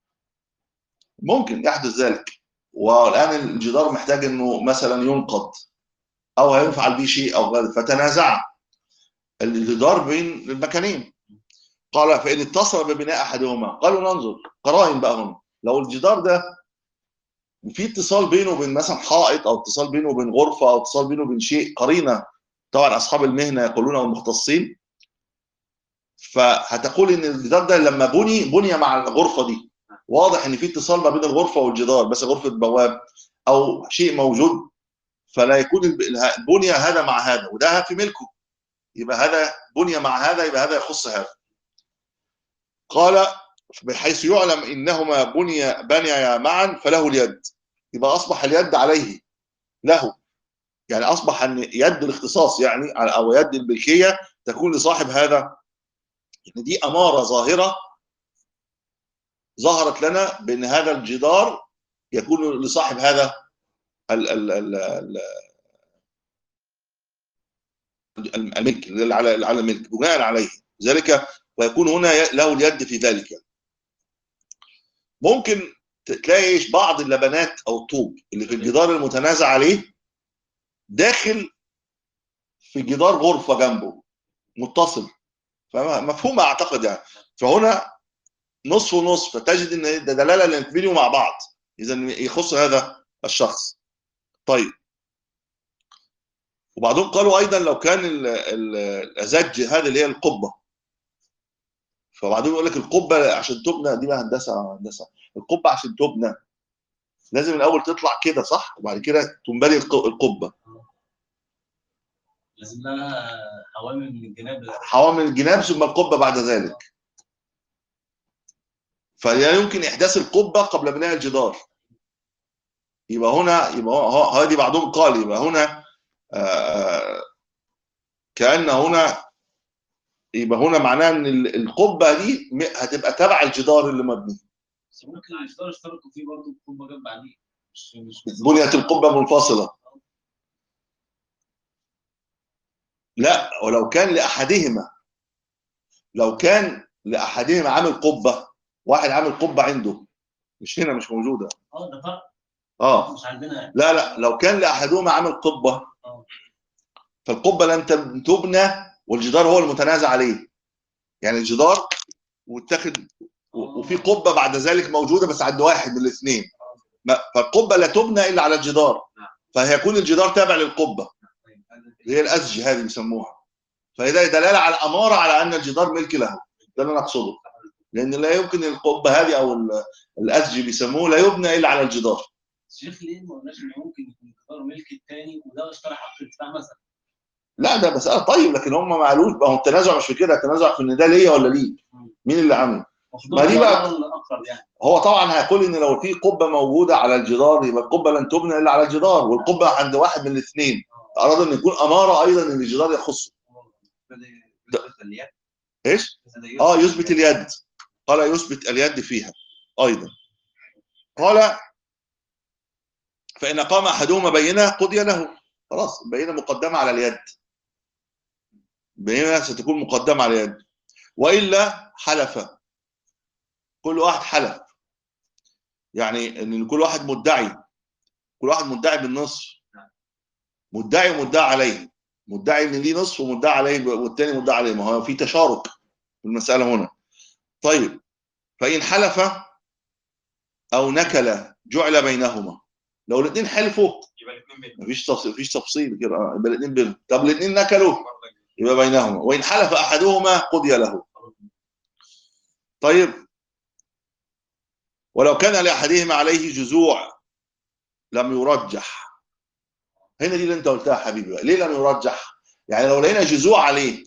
ممكن يحدث ذلك والان الجدار محتاج انه مثلا ينقض او هينفعل به شيء او غيره فتنازع الجدار بين المكانين قال فإن اتصل ببناء أحدهما قالوا ننظر قرائن بقى هنا لو الجدار ده في اتصال بينه وبين مثلا حائط أو اتصال بينه وبين غرفة أو اتصال بينه وبين شيء قرينة طبعا أصحاب المهنة يقولون أو المختصين فهتقول إن الجدار ده لما بني بني مع الغرفة دي واضح إن في اتصال ما بين الغرفة والجدار بس غرفة بواب أو شيء موجود فلا يكون الب- البنية هذا مع هذا وده في ملكه يبقى هذا بني مع هذا يبقى هذا يخص هذا قال بحيث يعلم انهما بني بنيا معا فله اليد يبقى اصبح اليد عليه له يعني اصبح ان يد الاختصاص يعني او يد الملكيه تكون لصاحب هذا يعني دي اماره ظاهره ظهرت لنا بان هذا الجدار يكون لصاحب هذا ال ال ال ال الملك اللي على على الملك بناء عليه ذلك ويكون هنا له اليد في ذلك ممكن تلاقي ايش بعض اللبنات او الطوب اللي في الجدار المتنازع عليه داخل في جدار غرفه جنبه متصل فمفهوم اعتقد يعني فهنا نصف ونصف فتجد ان ده دلاله ان الفيديو مع بعض اذا يخص هذا الشخص طيب وبعضهم قالوا ايضا لو كان ال- ال- الازج هذه اللي هي القبه فبعضهم يقول لك القبه عشان تبنى دي بقى هندسه هندسه القبه عشان تبنى لازم الاول تطلع كده صح وبعد كده تنبني الق- القبه لازم لها حوامل من الجناب حوامل الجناب ثم القبه بعد ذلك فلا يمكن احداث القبه قبل بناء الجدار يبقى هنا يبقى هو- هو- هذه بعضهم قال يبقى هنا آه، كأن هنا يبقى هنا معناه ان ال- القبه دي م- هتبقى تبع الجدار اللي مبني بس ممكن الجدار اشتركوا فيه برضه القبه جنب عليه مش مش بنيت القبه منفصله لا ولو كان لاحدهما لو كان لاحدهما عامل قبه واحد عامل قبه عنده مش هنا مش موجوده اه ده فرق اه مش عندنا يعني لا لا لو كان لاحدهما عامل قبه فالقبه لن تب- تبنى والجدار هو المتنازع عليه يعني الجدار واتخذ و- وفي قبه بعد ذلك موجوده بس عند واحد من الاثنين ما- فالقبه لا تبنى الا على الجدار فهيكون الجدار تابع للقبه اللي هي الازج هذه بيسموها فده دلاله على اماره على ان الجدار ملك له ده اللي انا اقصده لان لا يمكن القبه هذه او ال- الازج بيسموه لا يبنى الا على الجدار الشيخ ليه ما قلناش ان ممكن يكون الجدار ملك الثاني وده اشترى حق الدفاع مثلا لا ده مساله طيب لكن هم ما قالوش ما هو التنازع مش في كده التنازع في ان ده ليا ولا ليه مين اللي عامل المفروض ما دي بقى- الجدار الاقرب يعني هو طبعا هيقول ان لو في قبه موجوده على الجدار يبقى القبه لن تبنى الا على الجدار والقبه عند واحد من الاثنين اراد ان يكون اماره ايضا ان الجدار يخصه هذا يثبت اليد ايش؟ هذا اه يثبت اليد قال يثبت اليد فيها ايضا قال فان قام احدهما بينه قضي له خلاص البينه مقدمه على اليد بينه ستكون مقدمه على اليد والا حلف كل واحد حلف يعني ان كل واحد مدعي كل واحد مدعي بالنصف مدعي ومدعى عليه مدعي ان ليه نصف ومدعى عليه والتاني مدعى عليه ما هو في تشارك في المساله هنا طيب فان حلف او نكل جعل بينهما لو الاثنين حلفوا يبقى الاثنين بينهم مفيش تفصيل مفيش تفصيل كده اه يبقى الاثنين بينهم طب الاثنين نكلوا يبقى بينهما وان حلف احدهما قضي له طيب ولو كان لاحدهما عليه جذوع لم يرجح هنا دي اللي انت قلتها يا حبيبي بقى ليه لم يرجح يعني لو لقينا جذوع عليه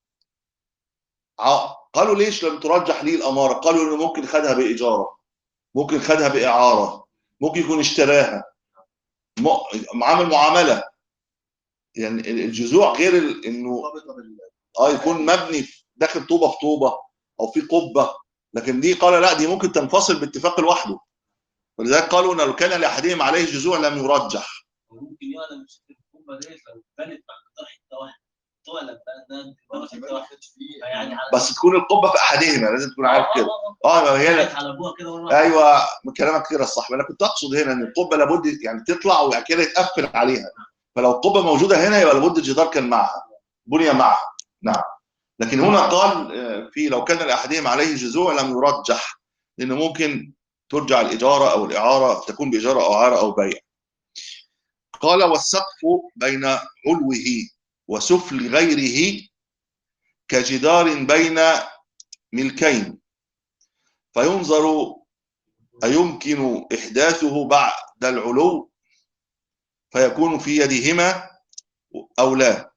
ع- قالوا ليش لم ترجح ليه الاماره قالوا انه ممكن خدها باجاره ممكن خدها باعاره ممكن يكون اشتراها م- عامل معامله يعني الجذوع غير ال- انه مرتبطه بال اه يكون مبني في- داخل طوبه في طوبه او في قبه لكن دي قال لا دي ممكن تنفصل باتفاق لوحده ولذلك قالوا ان لو كان لاحدهم عليه جذوع لم يرجح وممكن يعلم القبه ديت لو بنت مع الجدار حته واحده تقلب بقى ده الجدار حته واحده يعني على بس تكون القبه في احدهما لازم تكون عارف كده اه اه ما هي قاعد على ابوها كده وانا ايوه من كلامك كده الصح انا كنت اقصد هنا ان القبه لابد يعني تطلع وبعد كده يتقفل عليها فلو القبه موجوده هنا يبقى لابد الجدار كان معها بني معها نعم لكن هنا قال آه، في لو كان لاحدهم عليه جذوع لم يرجح لان ممكن ترجع الاجاره او الاعاره تكون باجاره او اعاره او بيع قال والسقف بين علوه وسفل غيره كجدار بين ملكين فينظر أيمكن إحداثه بعد العلو فيكون في يدهما أو لا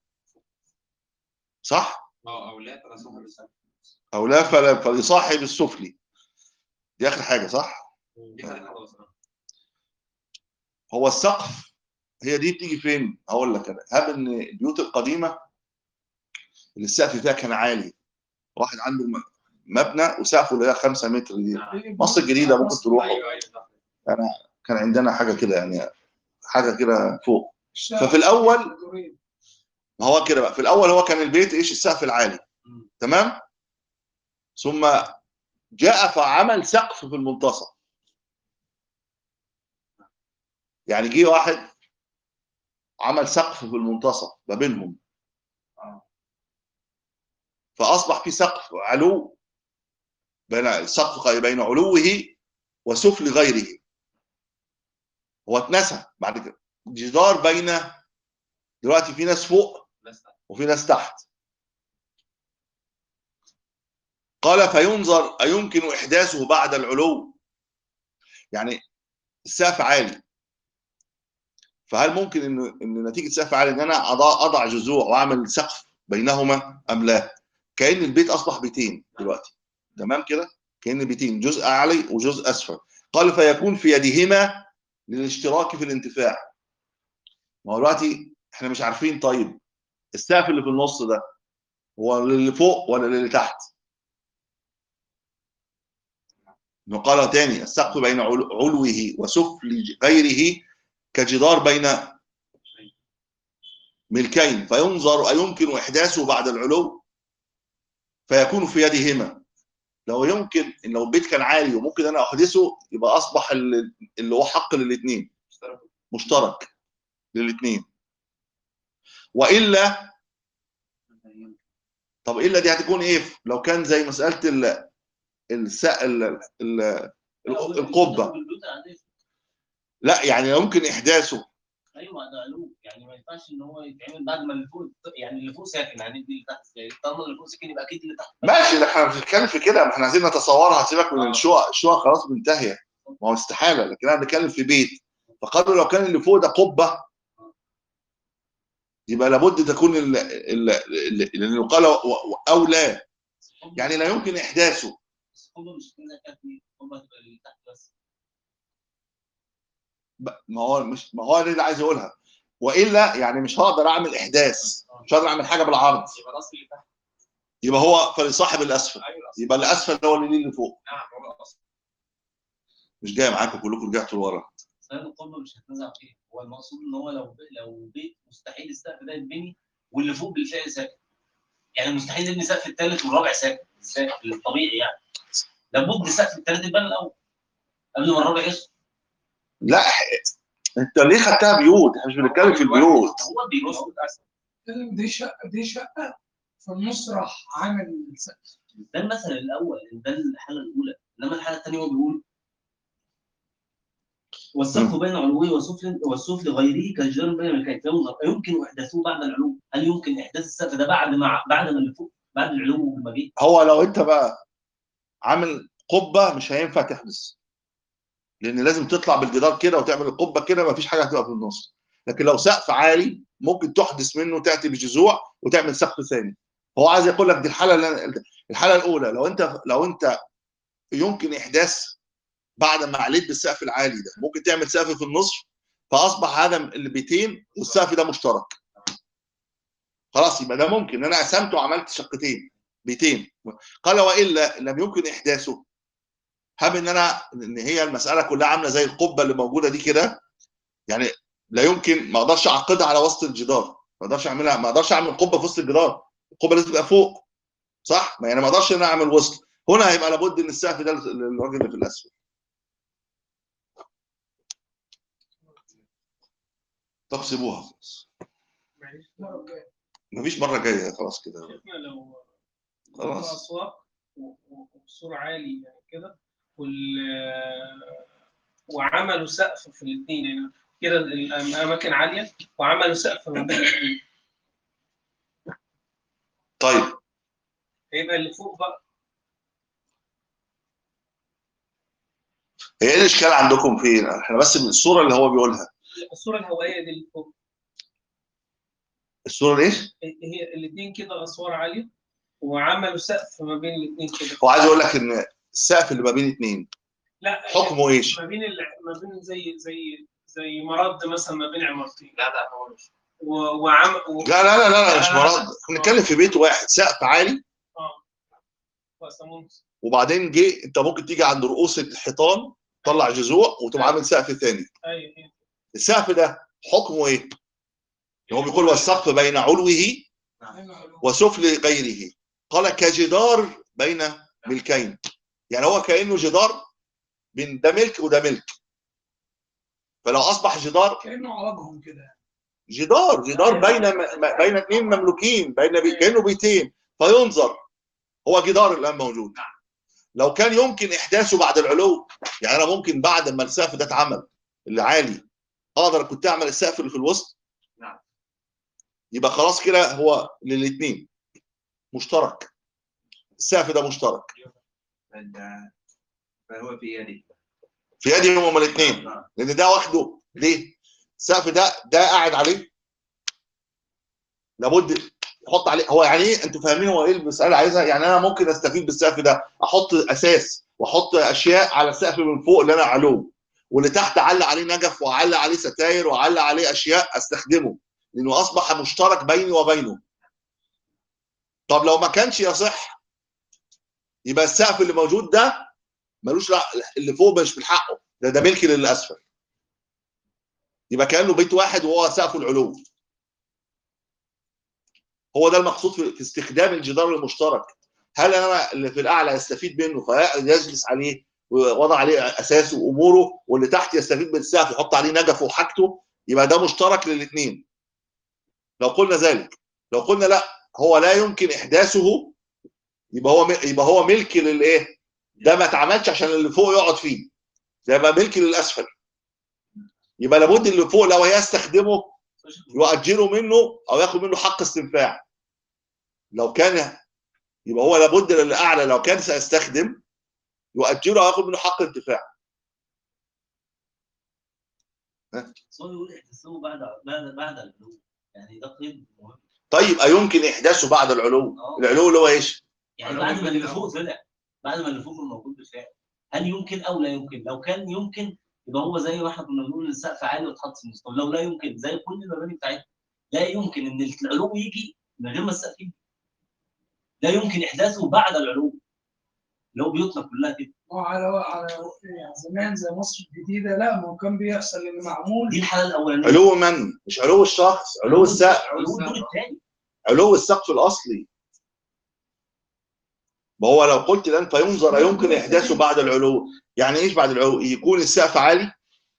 صح؟ اه اولاد انا صاحب السنه أو لا فلا- فلصاحب السفلي دي آخر حاجة صح؟ دي كانت خلاص آه. هو السقف هي دي بتيجي فين؟ هقول لك أنا هاب إن البيوت القديمة اللي السقف فيها كان عالي واحد عنده م- مبنى وسقفه اللي هي 5 متر دي مصر الجديدة ممكن تروحوا ايوه ايوه صح. كان عندنا حاجة كده يعني حاجة كده فوق الشارع ففي الأول دورين. ما هو كده بقى في الاول هو كان البيت ايش السقف العالي مم. تمام ثم جاء فعمل سقف في المنتصف يعني جه واحد عمل سقف في المنتصف ما بينهم فاصبح في سقف علو بين السقف بين علوه وسفل غيره هو اتنسى بعد كده جدار بين دلوقتي في ناس فوق ناس تحت. وفي ناس تحت قال فينظر أيمكن إحداثه بعد العلو يعني السقف عالي فهل ممكن إن إن نتيجة سقف عالي إن أنا أضع أضع جذوع وأعمل سقف بينهما أم لا؟ كأن البيت أصبح بيتين دلوقتي تمام كده؟ كأن بيتين جزء أعلى وجزء أسفل قال فيكون في يدهما للاشتراك في الانتفاع ما هو دلوقتي احنا مش عارفين طيب السقف اللي في النص ده هو اللي فوق ولا اللي تحت قال تاني السقف بين عل- علوه وسفل غيره كجدار بين ملكين فينظر أيمكن إحداثه بعد العلو فيكون في يدهما لو يمكن إن لو البيت كان عالي وممكن أنا أحدثه يبقى أصبح ال- اللي هو حق للاثنين مشترك للاثنين وإلا طب إلا دي هتكون إيه لو كان زي مسألة ال الس... ال... ال... القبة البيوت العادية. لا يعني لو يمكن إحداثه ايوه ده علوم يعني ما ينفعش ان هو يتعمل بعد ما اللي فوق يعني اللي فوق ساكن يعني دي اللي تحت ازاي طالما اللي فوق ساكن يبقى اكيد اللي تحت ماشي ده احنا بنتكلم في كده ما احنا عايزين نتصورها سيبك من الشقق الشقق خلاص منتهيه ما هو استحاله لكن انا بنتكلم في بيت فقالوا لو كان اللي فوق ده قبه يبقى لابد تكون ال- ال- ال- لانه قال و- و- او لا يعني لا يمكن احداثه بس القبه مش هتنزل كده في القبه هتبقى اللي تحت بس ب- ما هو مش ما هو ده اللي عايز اقولها والا يعني مش هقدر اعمل احداث مش هقدر اعمل حاجه بالعرض يبقى راس اللي تحت يبقى هو فلصاحب الاسفل ايوه الأصل. يبقى الاسفل هو اللي ليه اللي فوق نعم هو الاصل مش جاي معاكم كلكم رجعتوا لورا صيد القبه مش هتنزع فيه هو المقصود ان هو لو لو بيت مستحيل السقف ده يتبني واللي فوق بالفعل ساكن يعني مستحيل يبني سقف الثالث والرابع ساكن السقف الطبيعي يعني لابد سقف الثالث يتبنى الاول قبل ما الرابع يسقط لا انت ليه خدتها بيوت احنا مش بنتكلم في البيوت هو بيرص دي شقه دي شقه في النص راح عامل سقف ده المثل الاول ده الحاله الاولى انما الحاله الثانيه هو بيقول والسقف بين علوه وسفل والسفل غيره كالجدار بين الملكين فينظر أيمكن احداثه بعد العلو؟ هل يمكن احداث السقف ده بعد ما بعد ما اللي فوق بعد العلو والمجيء؟ هو لو انت بقى عامل قبه مش هينفع تحدث لان لازم تطلع بالجدار كده وتعمل القبه كده مفيش حاجه هتبقى في النص لكن لو سقف عالي ممكن تحدث منه تاتي بجذوع وتعمل سقف ثاني هو عايز يقول لك دي الحاله اللي أنا- الحاله الاولى لو انت لو انت يمكن احداث بعد ما عليت بالسقف العالي ده ممكن تعمل سقف في النصف فاصبح هذا البيتين والسقف ده مشترك خلاص يبقى ده ممكن ان انا قسمته وعملت شقتين بيتين قال والا لم يمكن احداثه هب ان انا ان هي المساله كلها عامله زي القبه اللي موجوده دي كده يعني لا يمكن ما اقدرش اعقدها على وسط الجدار ما اقدرش اعملها ما اقدرش اعمل قبه في وسط الجدار القبه لازم تبقى فوق صح ما يعني ما اقدرش ان انا اعمل وسط هنا هيبقى لابد ان السقف ده للراجل اللي في الاسفل طب سيبوها خلاص معلش المره الجايه مفيش مره جايه خلاص كده شفنا لو خلاص. الاسواق و- و- وسور عالي يعني كده وال وعملوا سقف في الاثنين يعني كده الاماكن عاليه وعملوا سقف ما بين الاثنين طيب هيبقى اللي فوق بقى هي ايه الاشكال عندكم فين احنا بس من الصوره اللي هو بيقولها الصوره الهوائيه دي اللي فوق الصوره الايه هي الاثنين كده اسوار عاليه وعملوا سقف ما بين الاثنين كده هو عايز يقول لك ان السقف اللي ما بين اتنين لا حكمه ايش ما بين الع- ما بين زي زي زي مرد مثلا ما بين عمارتين لا لا هو مش و- وعم و... لا لا لا لا, لا مش مرض احنا بنتكلم في بيت واحد سقف عالي اه وقسموهم وبعدين جه انت ممكن تيجي عند رؤوس الحيطان تطلع جذوع وتقوم عامل سقف ثاني ايوه هي. السقف ده حكمه ايه؟ هو بيقول والسقف بين علوه وسفل غيره قال كجدار بين ملكين يعني هو كانه جدار بين ده ملك وده ملك فلو اصبح جدار كانه عرضهم كده جدار جدار بين م- بين اثنين مملوكين بين بي كانه بيتين فينظر هو جدار الان موجود لو كان يمكن احداثه بعد العلو يعني انا ممكن بعد ما السقف ده اتعمل اللي عالي اقدر كنت اعمل السقف اللي في الوسط نعم. يبقى خلاص كده هو للاثنين مشترك السقف ده مشترك فال- فهو في يدي في يدي هما الاثنين لان ده واخده ليه؟ السقف ده ده قاعد عليه لابد يحط عليه هو يعني ايه انتوا فاهمين هو ايه المساله عايزها يعني انا ممكن استفيد بالسقف ده احط اساس واحط اشياء على السقف من فوق اللي انا علوه واللي تحت اعلق عليه نجف واعلق عليه ستاير واعلق عليه اشياء استخدمه لانه اصبح مشترك بيني وبينه طب لو ما كانش يصح يبقى السقف اللي موجود ده ملوش لا اللي فوق مش من حقه ده ده ملك للي اسفل يبقى كانه بيت واحد وهو سقفه العلو هو ده المقصود في في استخدام الجدار المشترك هل انا اللي في الاعلى يستفيد منه فيجلس عليه ووضع عليه اساسه واموره واللي تحت يستفيد بالسقف يحط عليه نجفه وحاجته يبقى ده مشترك للاثنين لو قلنا ذلك لو قلنا لا هو لا يمكن احداثه يبقى هو يبقى هو ملك للايه ده ما اتعملش عشان اللي فوق يقعد فيه ده يبقى ملك للاسفل يبقى لابد اللي فوق لو هيستخدمه يؤجره منه او ياخد منه حق استنفاع لو كان يبقى هو لابد للاعلى لو كان سيستخدم يؤجره او ياخد منه حق انتفاع بس هو بيقول احدثوه بعد بعد بعد العلو يعني ده قيد مهم طيب ايمكن احداثه بعد العلو اه العلو اللي هو ايش يعني العلو بعد ما اللي بالله. فوق طلع بعد ما اللي فوق كان موجود بالفعل هل يمكن او لا يمكن لو كان يمكن يبقى هو زي ما احنا كنا بنقول السقف عالي وتحط في النص طب لو لا يمكن زي كل المباني بتاعتنا لا يمكن ان العلو يجي من غير ما السقف يجي لا يمكن احداثه بعد العلو اللي هو بيوتنا كلها كده وعلى على يعني زمان زي مصر الجديده لا ما هو كان بيحصل ان معمول دي الحاله الاولانيه علو من مش علو الشخص علو السقف علو الدور الثاني علو السقف الاصلي ما هو لو قلت الان فينظر يمكن احداثه بعد العلو يعني ايش بعد العلو يكون السقف عالي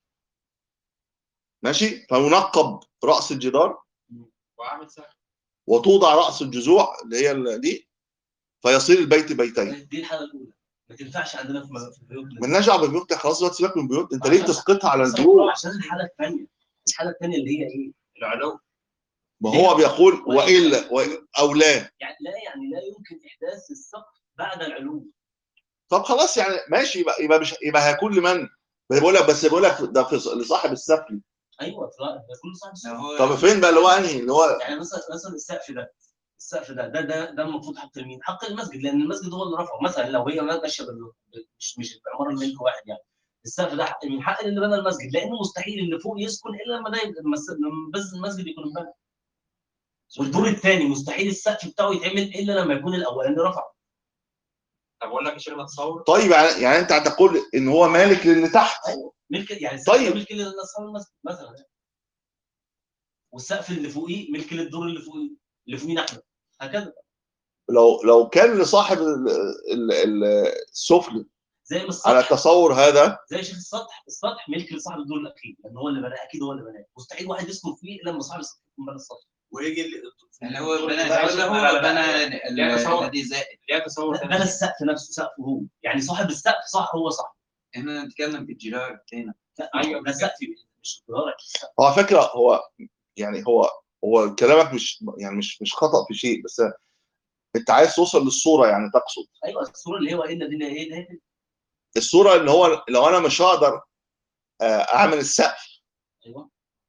ماشي فينقب راس الجدار وعامل سقف وتوضع راس الجذوع اللي هي ال- دي فيصير البيت بيتين دي الحاله الاولى ما تنفعش عندنا في في بيوتنا مالناش دعوه ببيوتك خلاص دلوقتي سيبك من بيوت انت ليه عشان- تسقطها على بس الجذوع عشان الحاله الثانيه الحاله الثانيه اللي هي ايه؟ العلو ما هو بيقول والا و- او لا يعني لا يعني لا يمكن احداث السقف بعد العلو طب خلاص يعني ماشي يبقى يبقى مش يبقى هيكون لمن بقول لك بس بقول لك ده في لصاحب السقف ايوه ف- ده كل صاحب لو السقف. هو طب فين بقى اللي هو انهي اللي هو يعني مثلا مثلا السقف ده السقف ده ده ده, ده المفروض حق لمين؟ حق المسجد لان المسجد هو اللي رفعه مثلا لو هي ماشيه بال- مش مش بعماره ملك واحد يعني السقف ده حق من حق اللي بنى المسجد لانه مستحيل اللي فوق يسكن الا لما ده يبقى المس- لما بس المسجد يكون اتبنى والدور الثاني مستحيل السقف بتاعه يتعمل الا لما يكون الاولاني رفعه طب اقول لك يا شيخ تصور طيب يعني يعني انت هتقول ان هو مالك للي تحت ايوه ملك يعني السقف طيب. ده ملك لاصحاب المسجد مثلا والسقف اللي فوقيه ملك للدور اللي فوقيه اللي فوقينا احنا هكذا لو لو كان لصاحب ال- ال- ال- السفل زي ما على السطح التصور هذا زي شيخ السطح السطح ملك لصاحب الدور الاخير لان هو اللي بناه اكيد هو اللي بناه مستحيل واحد يسكن فيه الا لما صاحب السطح يكون بنى السطح ويجي ال- اللي هو لا، بنى لا، ولا لا، هو لا، لا، بنى لا، ال- تصور. الذي زائد ليها تصور لا، تاني بنى السقف نفسه سقفه هو يعني صاحب السقف صح هو صح احنا نتكلم في الجدار هنا لا، أيوة، ده سقفي مش الجدار هو على فكره هو يعني هو هو كلامك مش يعني مش مش خطا في شيء بس انت عايز توصل للصوره يعني تقصد ايوه الصوره اللي هو ايه الذين ايه ده هي- الصوره اللي هو لو انا مش هقدر آه، اعمل السقف ايوه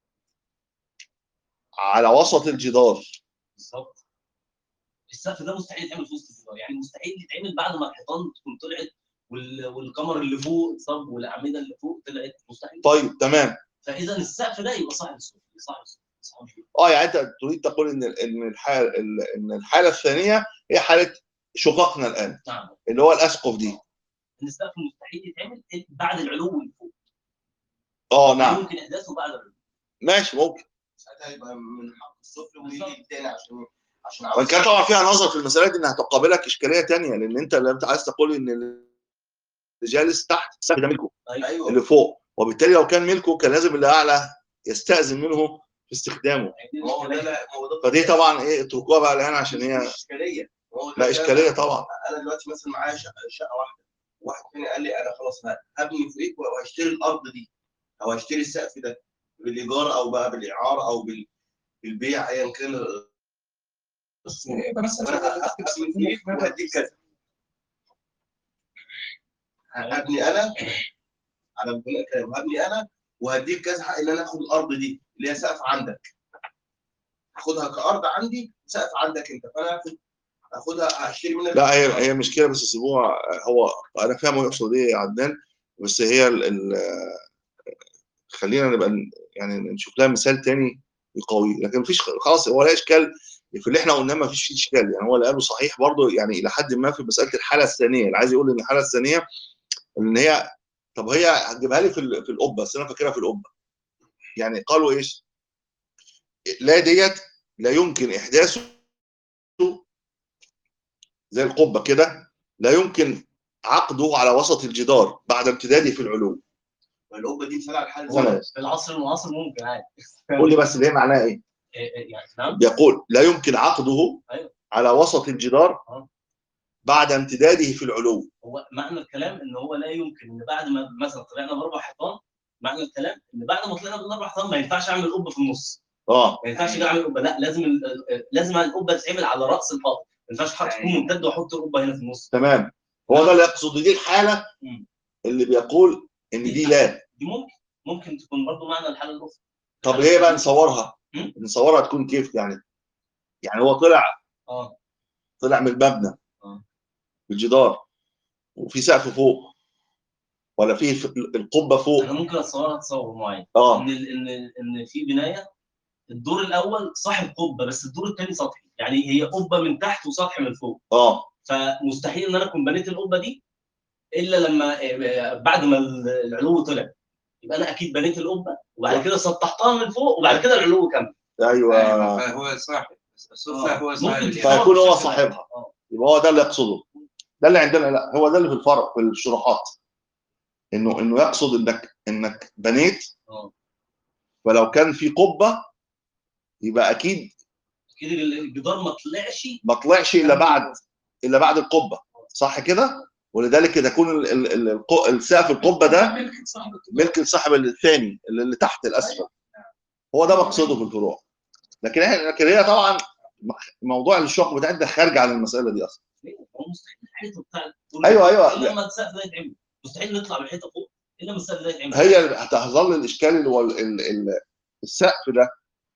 على وسط الجدار بالظبط السقف ده مستحيل يتعمل في وسط الجدار يعني مستحيل يتعمل بعد ما الحيطان تكون طلعت وال- والقمر اللي فوق اتصب والاعمده اللي فوق طلعت مستحيل طيب تمام فاذا السقف ده يبقى صاحب السقف صاحب السقف صاحب السقف. اه يعني انت تريد تقول ان ال- ان الحاله ان الحاله الثانيه هي حاله شققنا الان نعم اللي هو الاسقف دي ان السقف مستحيل يتعمل بعد العلو اللي فوق اه نعم يمكن احداثه بعد العلو ماشي ممكن ساعتها يبقى من حق السفلى ويجي بالظبط. التاني عشان عشان وان كان طبعا فيها نظر في المساله دي انها تقابلك اشكاليه تانية لان انت لو انت عايز تقول ان اللي جالس تحت السقف ده ملكه ايوه ايوه اللي فوق وبالتالي لو كان ملكه كان لازم اللي اعلى يستاذن منه في استخدامه ما هو ده لا ما هو ده فدي طبعا ايه اتركوها بقى الان عشان هي مش اشكاليه ما هو ده لا ده- اشكاليه طبعا انا دلوقتي مثلا معايا شقه شقه واحده واحد تاني قال لي انا خلاص هبني فوقيك وهشتري الارض دي او هشتري السقف ده بالايجار او بقى بالاعاره او بال- بالبيع ايا كان بس يبقى مثلا وانا هبني فوقيك وهديك كذا هبني انا على بناء كلام هبني انا وهديك كذا حق ان انا اخد الارض دي اللي هي سقف عندك هاخدها كارض عندي سقف عندك انت فانا هاخد هاخدها هشتري منك لا هي هي مش كده بس سيبوها هو انا فاهم هو يقصد ايه يا عدنان بس هي ال ال خلينا نبقى ن- يعني نشوف لها مثال تاني يقوي لكن مفيش خلاص هو لا اشكال في اللي احنا قلناه ما فيش فيه اشكال يعني هو اللي قاله صحيح برضه يعني الى حد ما في مساله الحاله الثانيه اللي عايز يقول ان الحاله الثانيه ان هي طب هي هتجيبها لي في ال- في القبه بس انا فاكرها في القبه يعني قالوا ايش؟ لا ديت لا يمكن احداثه زي القبه كده لا يمكن عقده على وسط الجدار بعد امتداده في العلو القبه دي مثال على الحل ولا في العصر المعاصر ممكن عادي قول لي بس اللي هي معناها ايه؟ إيه إيه يعني نعم يقول لا يمكن عقده أيوة. على وسط الجدار آه. بعد امتداده في العلو هو معنى الكلام ان هو لا يمكن ان بعد ما مثلا طلعنا باربع حيطان معنى الكلام ان بعد ما طلعنا بالاربع حيطان ما ينفعش اعمل قبه في النص اه ما ينفعش كده اعمل قبه لا لازم ال- ال- لازم القبه تتعمل على راس الحائط ما ينفعش حاطط تكون أيوة. ممتد واحط القبه هنا في النص تمام هو ده اللي يقصد دي الحاله مم. اللي بيقول ان دي لا دي ممكن ممكن تكون برضو معنى الحاله الاخرى طب ايه بقى نصورها؟ مم. نصورها تكون كيف يعني؟ يعني هو طلع اه طلع من المبنى آه. بالجدار وفي سقف فوق ولا في ف- القبه فوق انا ممكن اتصورها تصور معين اه ان ال- ان ان في بنايه الدور الاول صاحب قبه بس الدور الثاني سطحي يعني هي قبه من تحت وسطح من فوق اه فمستحيل ان انا اكون بنيت القبه دي الا لما آه، بعد ما العلو طلع يبقى انا اكيد بنيت القبه وبعد كده سطحتها من فوق وبعد كده العلو كمل ايوه أيوة، فهو صاحب السفلى آه. هو صاحب ممكن اليد. تتصور فيكون هو بالشكل ده. صاحبها آه. يبقى هو ده اللي يقصده ده اللي عندنا لا هو ده اللي في الفرق في الشروحات انه انه يقصد انك انك بنيت اه ولو كان في قبه يبقى اكيد كده الجدار ما طلعش ما طلعش الا بعد الا بعد القبه صح كده ولذلك تكون ال- ال- ال- الق- السقف القبه ده ملك صاحب ملك الصاحب الثاني اللي اللي تحت الاسفل هو ده مقصده في الفروع لكن احنا لكن هي طبعا موضوع الشق بتاعتنا ده خارج عن المساله دي اصلا هو مستحيل الحيطه بتاع ايوه ايوه الا لما السقف ده يتعمل مستحيل نطلع بالحيطه فوق الا لما السقف ده يتعمل هي هتظل الاشكال اللي هو ال- ال- ال- السقف ده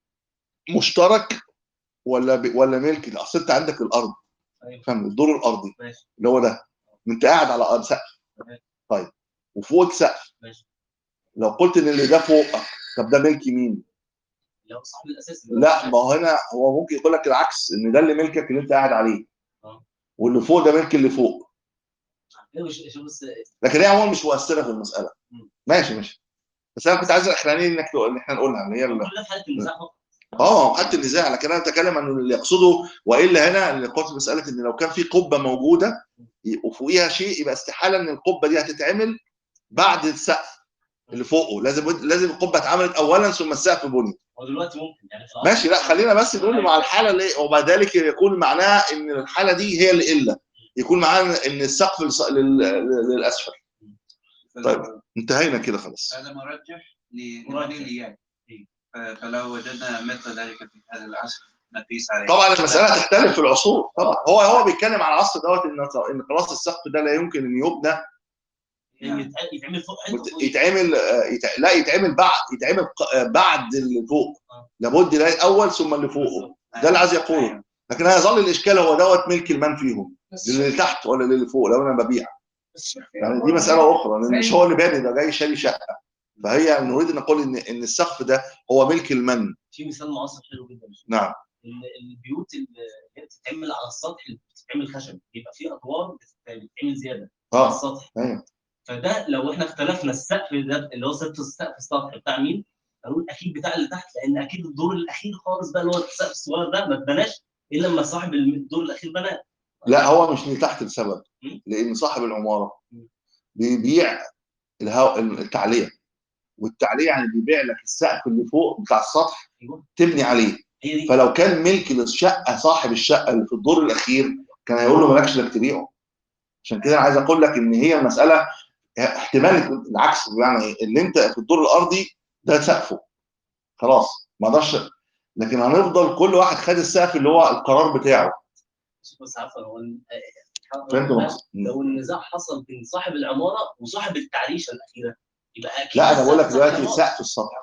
مشترك ولا ب... ولا ملك اصل انت عندك الارض أيوة. فاهم الدور الارضي ماشي اللي هو ده انت قاعد على ارض سقف تمام. طيب وفوق سقف ماشي لو قلت ان اللي ده فوقك طب ده ملك مين؟ لو صاحب الاساس لا ما هو هنا هو ممكن يقول لك العكس ان ده اللي ملكك اللي انت قاعد عليه آه. واللي فوق ده ملك اللي فوق ايوه شوف شوف بس لكن هي عموما مش مؤثره في المساله مم. ماشي ماشي بس انا كنت عايز الاخرانيه انك تقول- ان احنا نقولها اللي هي ال- كل ده في حاله النزاع فقط اه حتى النزاع لكن انا اتكلم عن اللي يقصده والا هنا اللي قلت مساله ان لو كان في قبه موجوده ي- وفوقيها شيء يبقى استحاله ان القبه دي هتتعمل بعد السقف اللي فوقه لازم لازم القبه اتعملت اولا ثم السقف بني هو دلوقتي ممكن يعني في العصر ماشي لا خلينا بس نقول مع الحاله اللي وبعد ذلك يكون معناها ان الحاله دي هي اللي الا يكون معناها ان السقف للص- لل- للاسفل طيب. انتهينا كده خلاص هذا مرجح ل- مرجح. لمن اليد إيه. ف- فلو وجدنا مثل ذلك في هذا العصر نقيس عليه طبعا المساله تختلف في العصور طبعا هو هو بيتكلم عن العصر دوت ان ان خلاص السقف ده لا يمكن ان يبنى يعني يتع- يتعمل فوق حيطه مت- فوق يتعمل آه، يتع... لا يتعمل بعد يتعمل ق- آه، بعد اللي فوق آه. لابد لا الاول ثم اللي فوقه ده اللي عايز يقوله أيوة. لكن هيظل الاشكال هو دوت ملك المن فيهم بس للي تحت ولا للي فوق لو انا ببيع بس يعني دي مساله اخرى لان مش زي- هو اللي باني ده جاي شاري شقه فهي نريد ان نقول ان ان السقف ده هو ملك المن في مثال معاصر حلو جدا نعم ال- البيوت اللي هي بتتعمل على السطح اللي بتتعمل خشب بيبقى في ادوار بتت- بتتعمل زياده على اه السطح ايوه فده لو احنا اختلفنا السقف ده اللي هو سقف السقف السطح بتاع مين؟ هنقول اكيد بتاع اللي تحت لان اكيد الدور الاخير خالص بقى اللي هو السقف الصغير ده ما اتبناش الا لما صاحب الدور الاخير بناه لا هو مش اللي تحت لسبب مم. لان صاحب العماره مم. بيبيع الهو... التعليه والتعليق يعني بيبيع لك السقف اللي فوق بتاع السطح ايوه تبني عليه هي دي فلو كان ملك للشقه صاحب الشقه اللي في الدور الاخير كان هيقول له مالكش انك تبيعه عشان كده انا عايز اقول لك ان هي المساله احتمال يكون العكس يعني اللي انت في الدور الارضي ده سقفه خلاص ما اقدرش لكن هنفضل كل واحد خد السقف اللي هو القرار بتاعه بس عفوا هو ال- فهمت لو- مقصد؟ لو النزاع حصل بين صاحب العماره وصاحب التعريشه الاخيره يبقى اكيد لا انا بقول لك صاحب دلوقتي العمارة. سقف السطح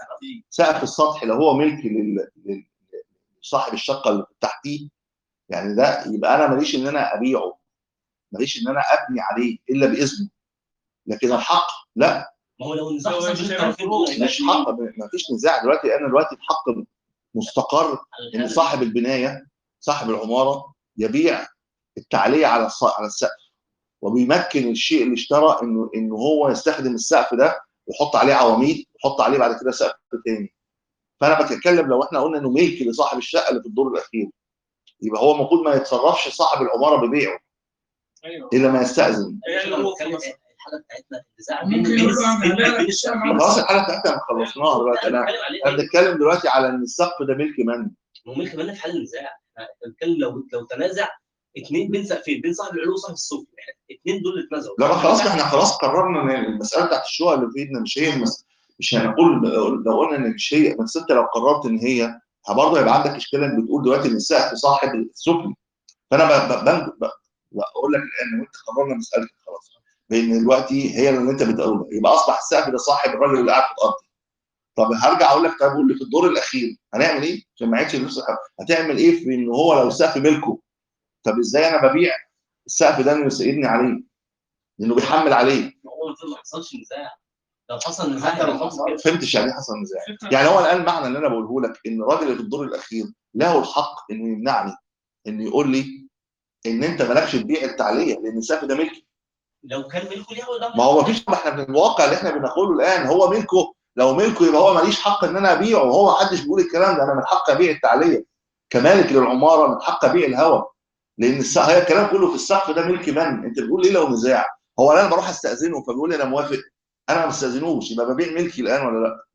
سقف السطح لو هو ملك لل- لل- لصاحب الشقه اللي تحتيه يعني ده يبقى انا ماليش ان انا ابيعه ماليش ان انا ابني عليه الا باذنه لكن الحق لا ما هو لو النزاع هو حصل مش بين هيعمل الطرفين فروق. دول هيبقى مش في- حق ما فيش نزاع دلوقتي انا دلوقتي الحق مستقر على ان الحالة صاحب البنايه صاحب العماره يبيع التعليق على الص- على السقف وبيمكن الشيء اللي اشترى انه انه هو يستخدم السقف ده ويحط عليه عواميد ويحط عليه بعد كده سقف تاني فانا بتكلم لو احنا قلنا انه ملك لصاحب الشقه اللي في الدور الاخير يبقى هو المفروض ما يتصرفش صاحب العماره ببيعه ايوه الا ما يستاذن هي احنا الروف بنتكلم مثلا. الحاله بتاعتنا النزاع ممكن بين يقول له انا بين- هبيع بين لك الشقة الشقه خلاص الحاله بتاعتنا خلصناها دلوقتي انا بنتكلم عليه انا بنتكلم دلوقتي على ان السقف ده ملك من ما هو ممكن كمان في حال النزاع احنا بنتكلم لو لو تنازع اثنين بين سقفين بين صاحب العلو وصاحب السفلى يعني اثنين دول اللي اتنازعوا لا ما خلاص ما احنا خلاص قررنا ان المساله بتاعت الشقق اللي في ايدنا مش هي المس... مش هنقول لو قلنا ان مش هي بس انت لو قررت ان هي برضه هيبقى عندك اشكال انك بتقول دلوقتي ان السقف صاحب السفلي فانا ب... ب... ب... ب... بقول لك الان وانت قررنا مسالتك خلاص بان دلوقتي هي اللي انت بتقولها يبقى اصبح السقف ده صاحب الراجل اللي قاعد في الارض طب هرجع اقول لك طب واللي في الدور الاخير هنعمل ايه؟ عشان ما عادش نفس الحاجة. هتعمل ايه في ان هو لو السقف ملكه طب ازاي انا ببيع السقف ده انه يسيبني عليه؟ لانه بيحمل عليه هو المفروض ما حصلش نزاع لو حصل نزاع حتى لو هيبقى حصل. كده. فهمتش يعني ايه حصل نزاع فكرة- يعني هو الان معنى اللي انا بقوله لك ان الراجل اللي في الدور الاخير له الحق انه يمنعني انه يقول لي ان انت مالكش تبيع التعليق لان السقف ده ملكي لو كان ملكه ليه ولا ما هو ما فيش ما احنا في الواقع اللي احنا بنقوله الان هو ملكه لو ملكه يبقى هو ماليش حق ان انا ابيعه وهو ما حدش بيقول الكلام ده انا من حق ابيع التعليق كمالك للعماره من حق ابيع الهواء لان السقف هي الكلام كله في السقف ده ملك من انت بتقول ليه لو نزاع هو انا بروح استاذنه فبيقول لي انا موافق انا ما بستاذنوش يبقى ببيع ملكي الان ولا لا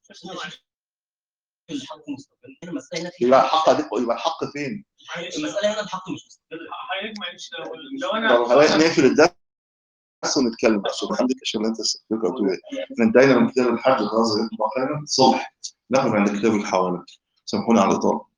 الحق مستقل هنا المساله هنا في يبقى الحق دي يبقى الحق فين؟ المساله هنا الحق مش مستقل هيجمع لو لو انا طب خلينا نقفل الدرس ونتكلم بقى سبحان الله عشان انت استفدت وتقول ايه احنا انتهينا من كتاب الحج خلاص الصبح ناخد عند كتاب الحوالي سامحوني على الاطاله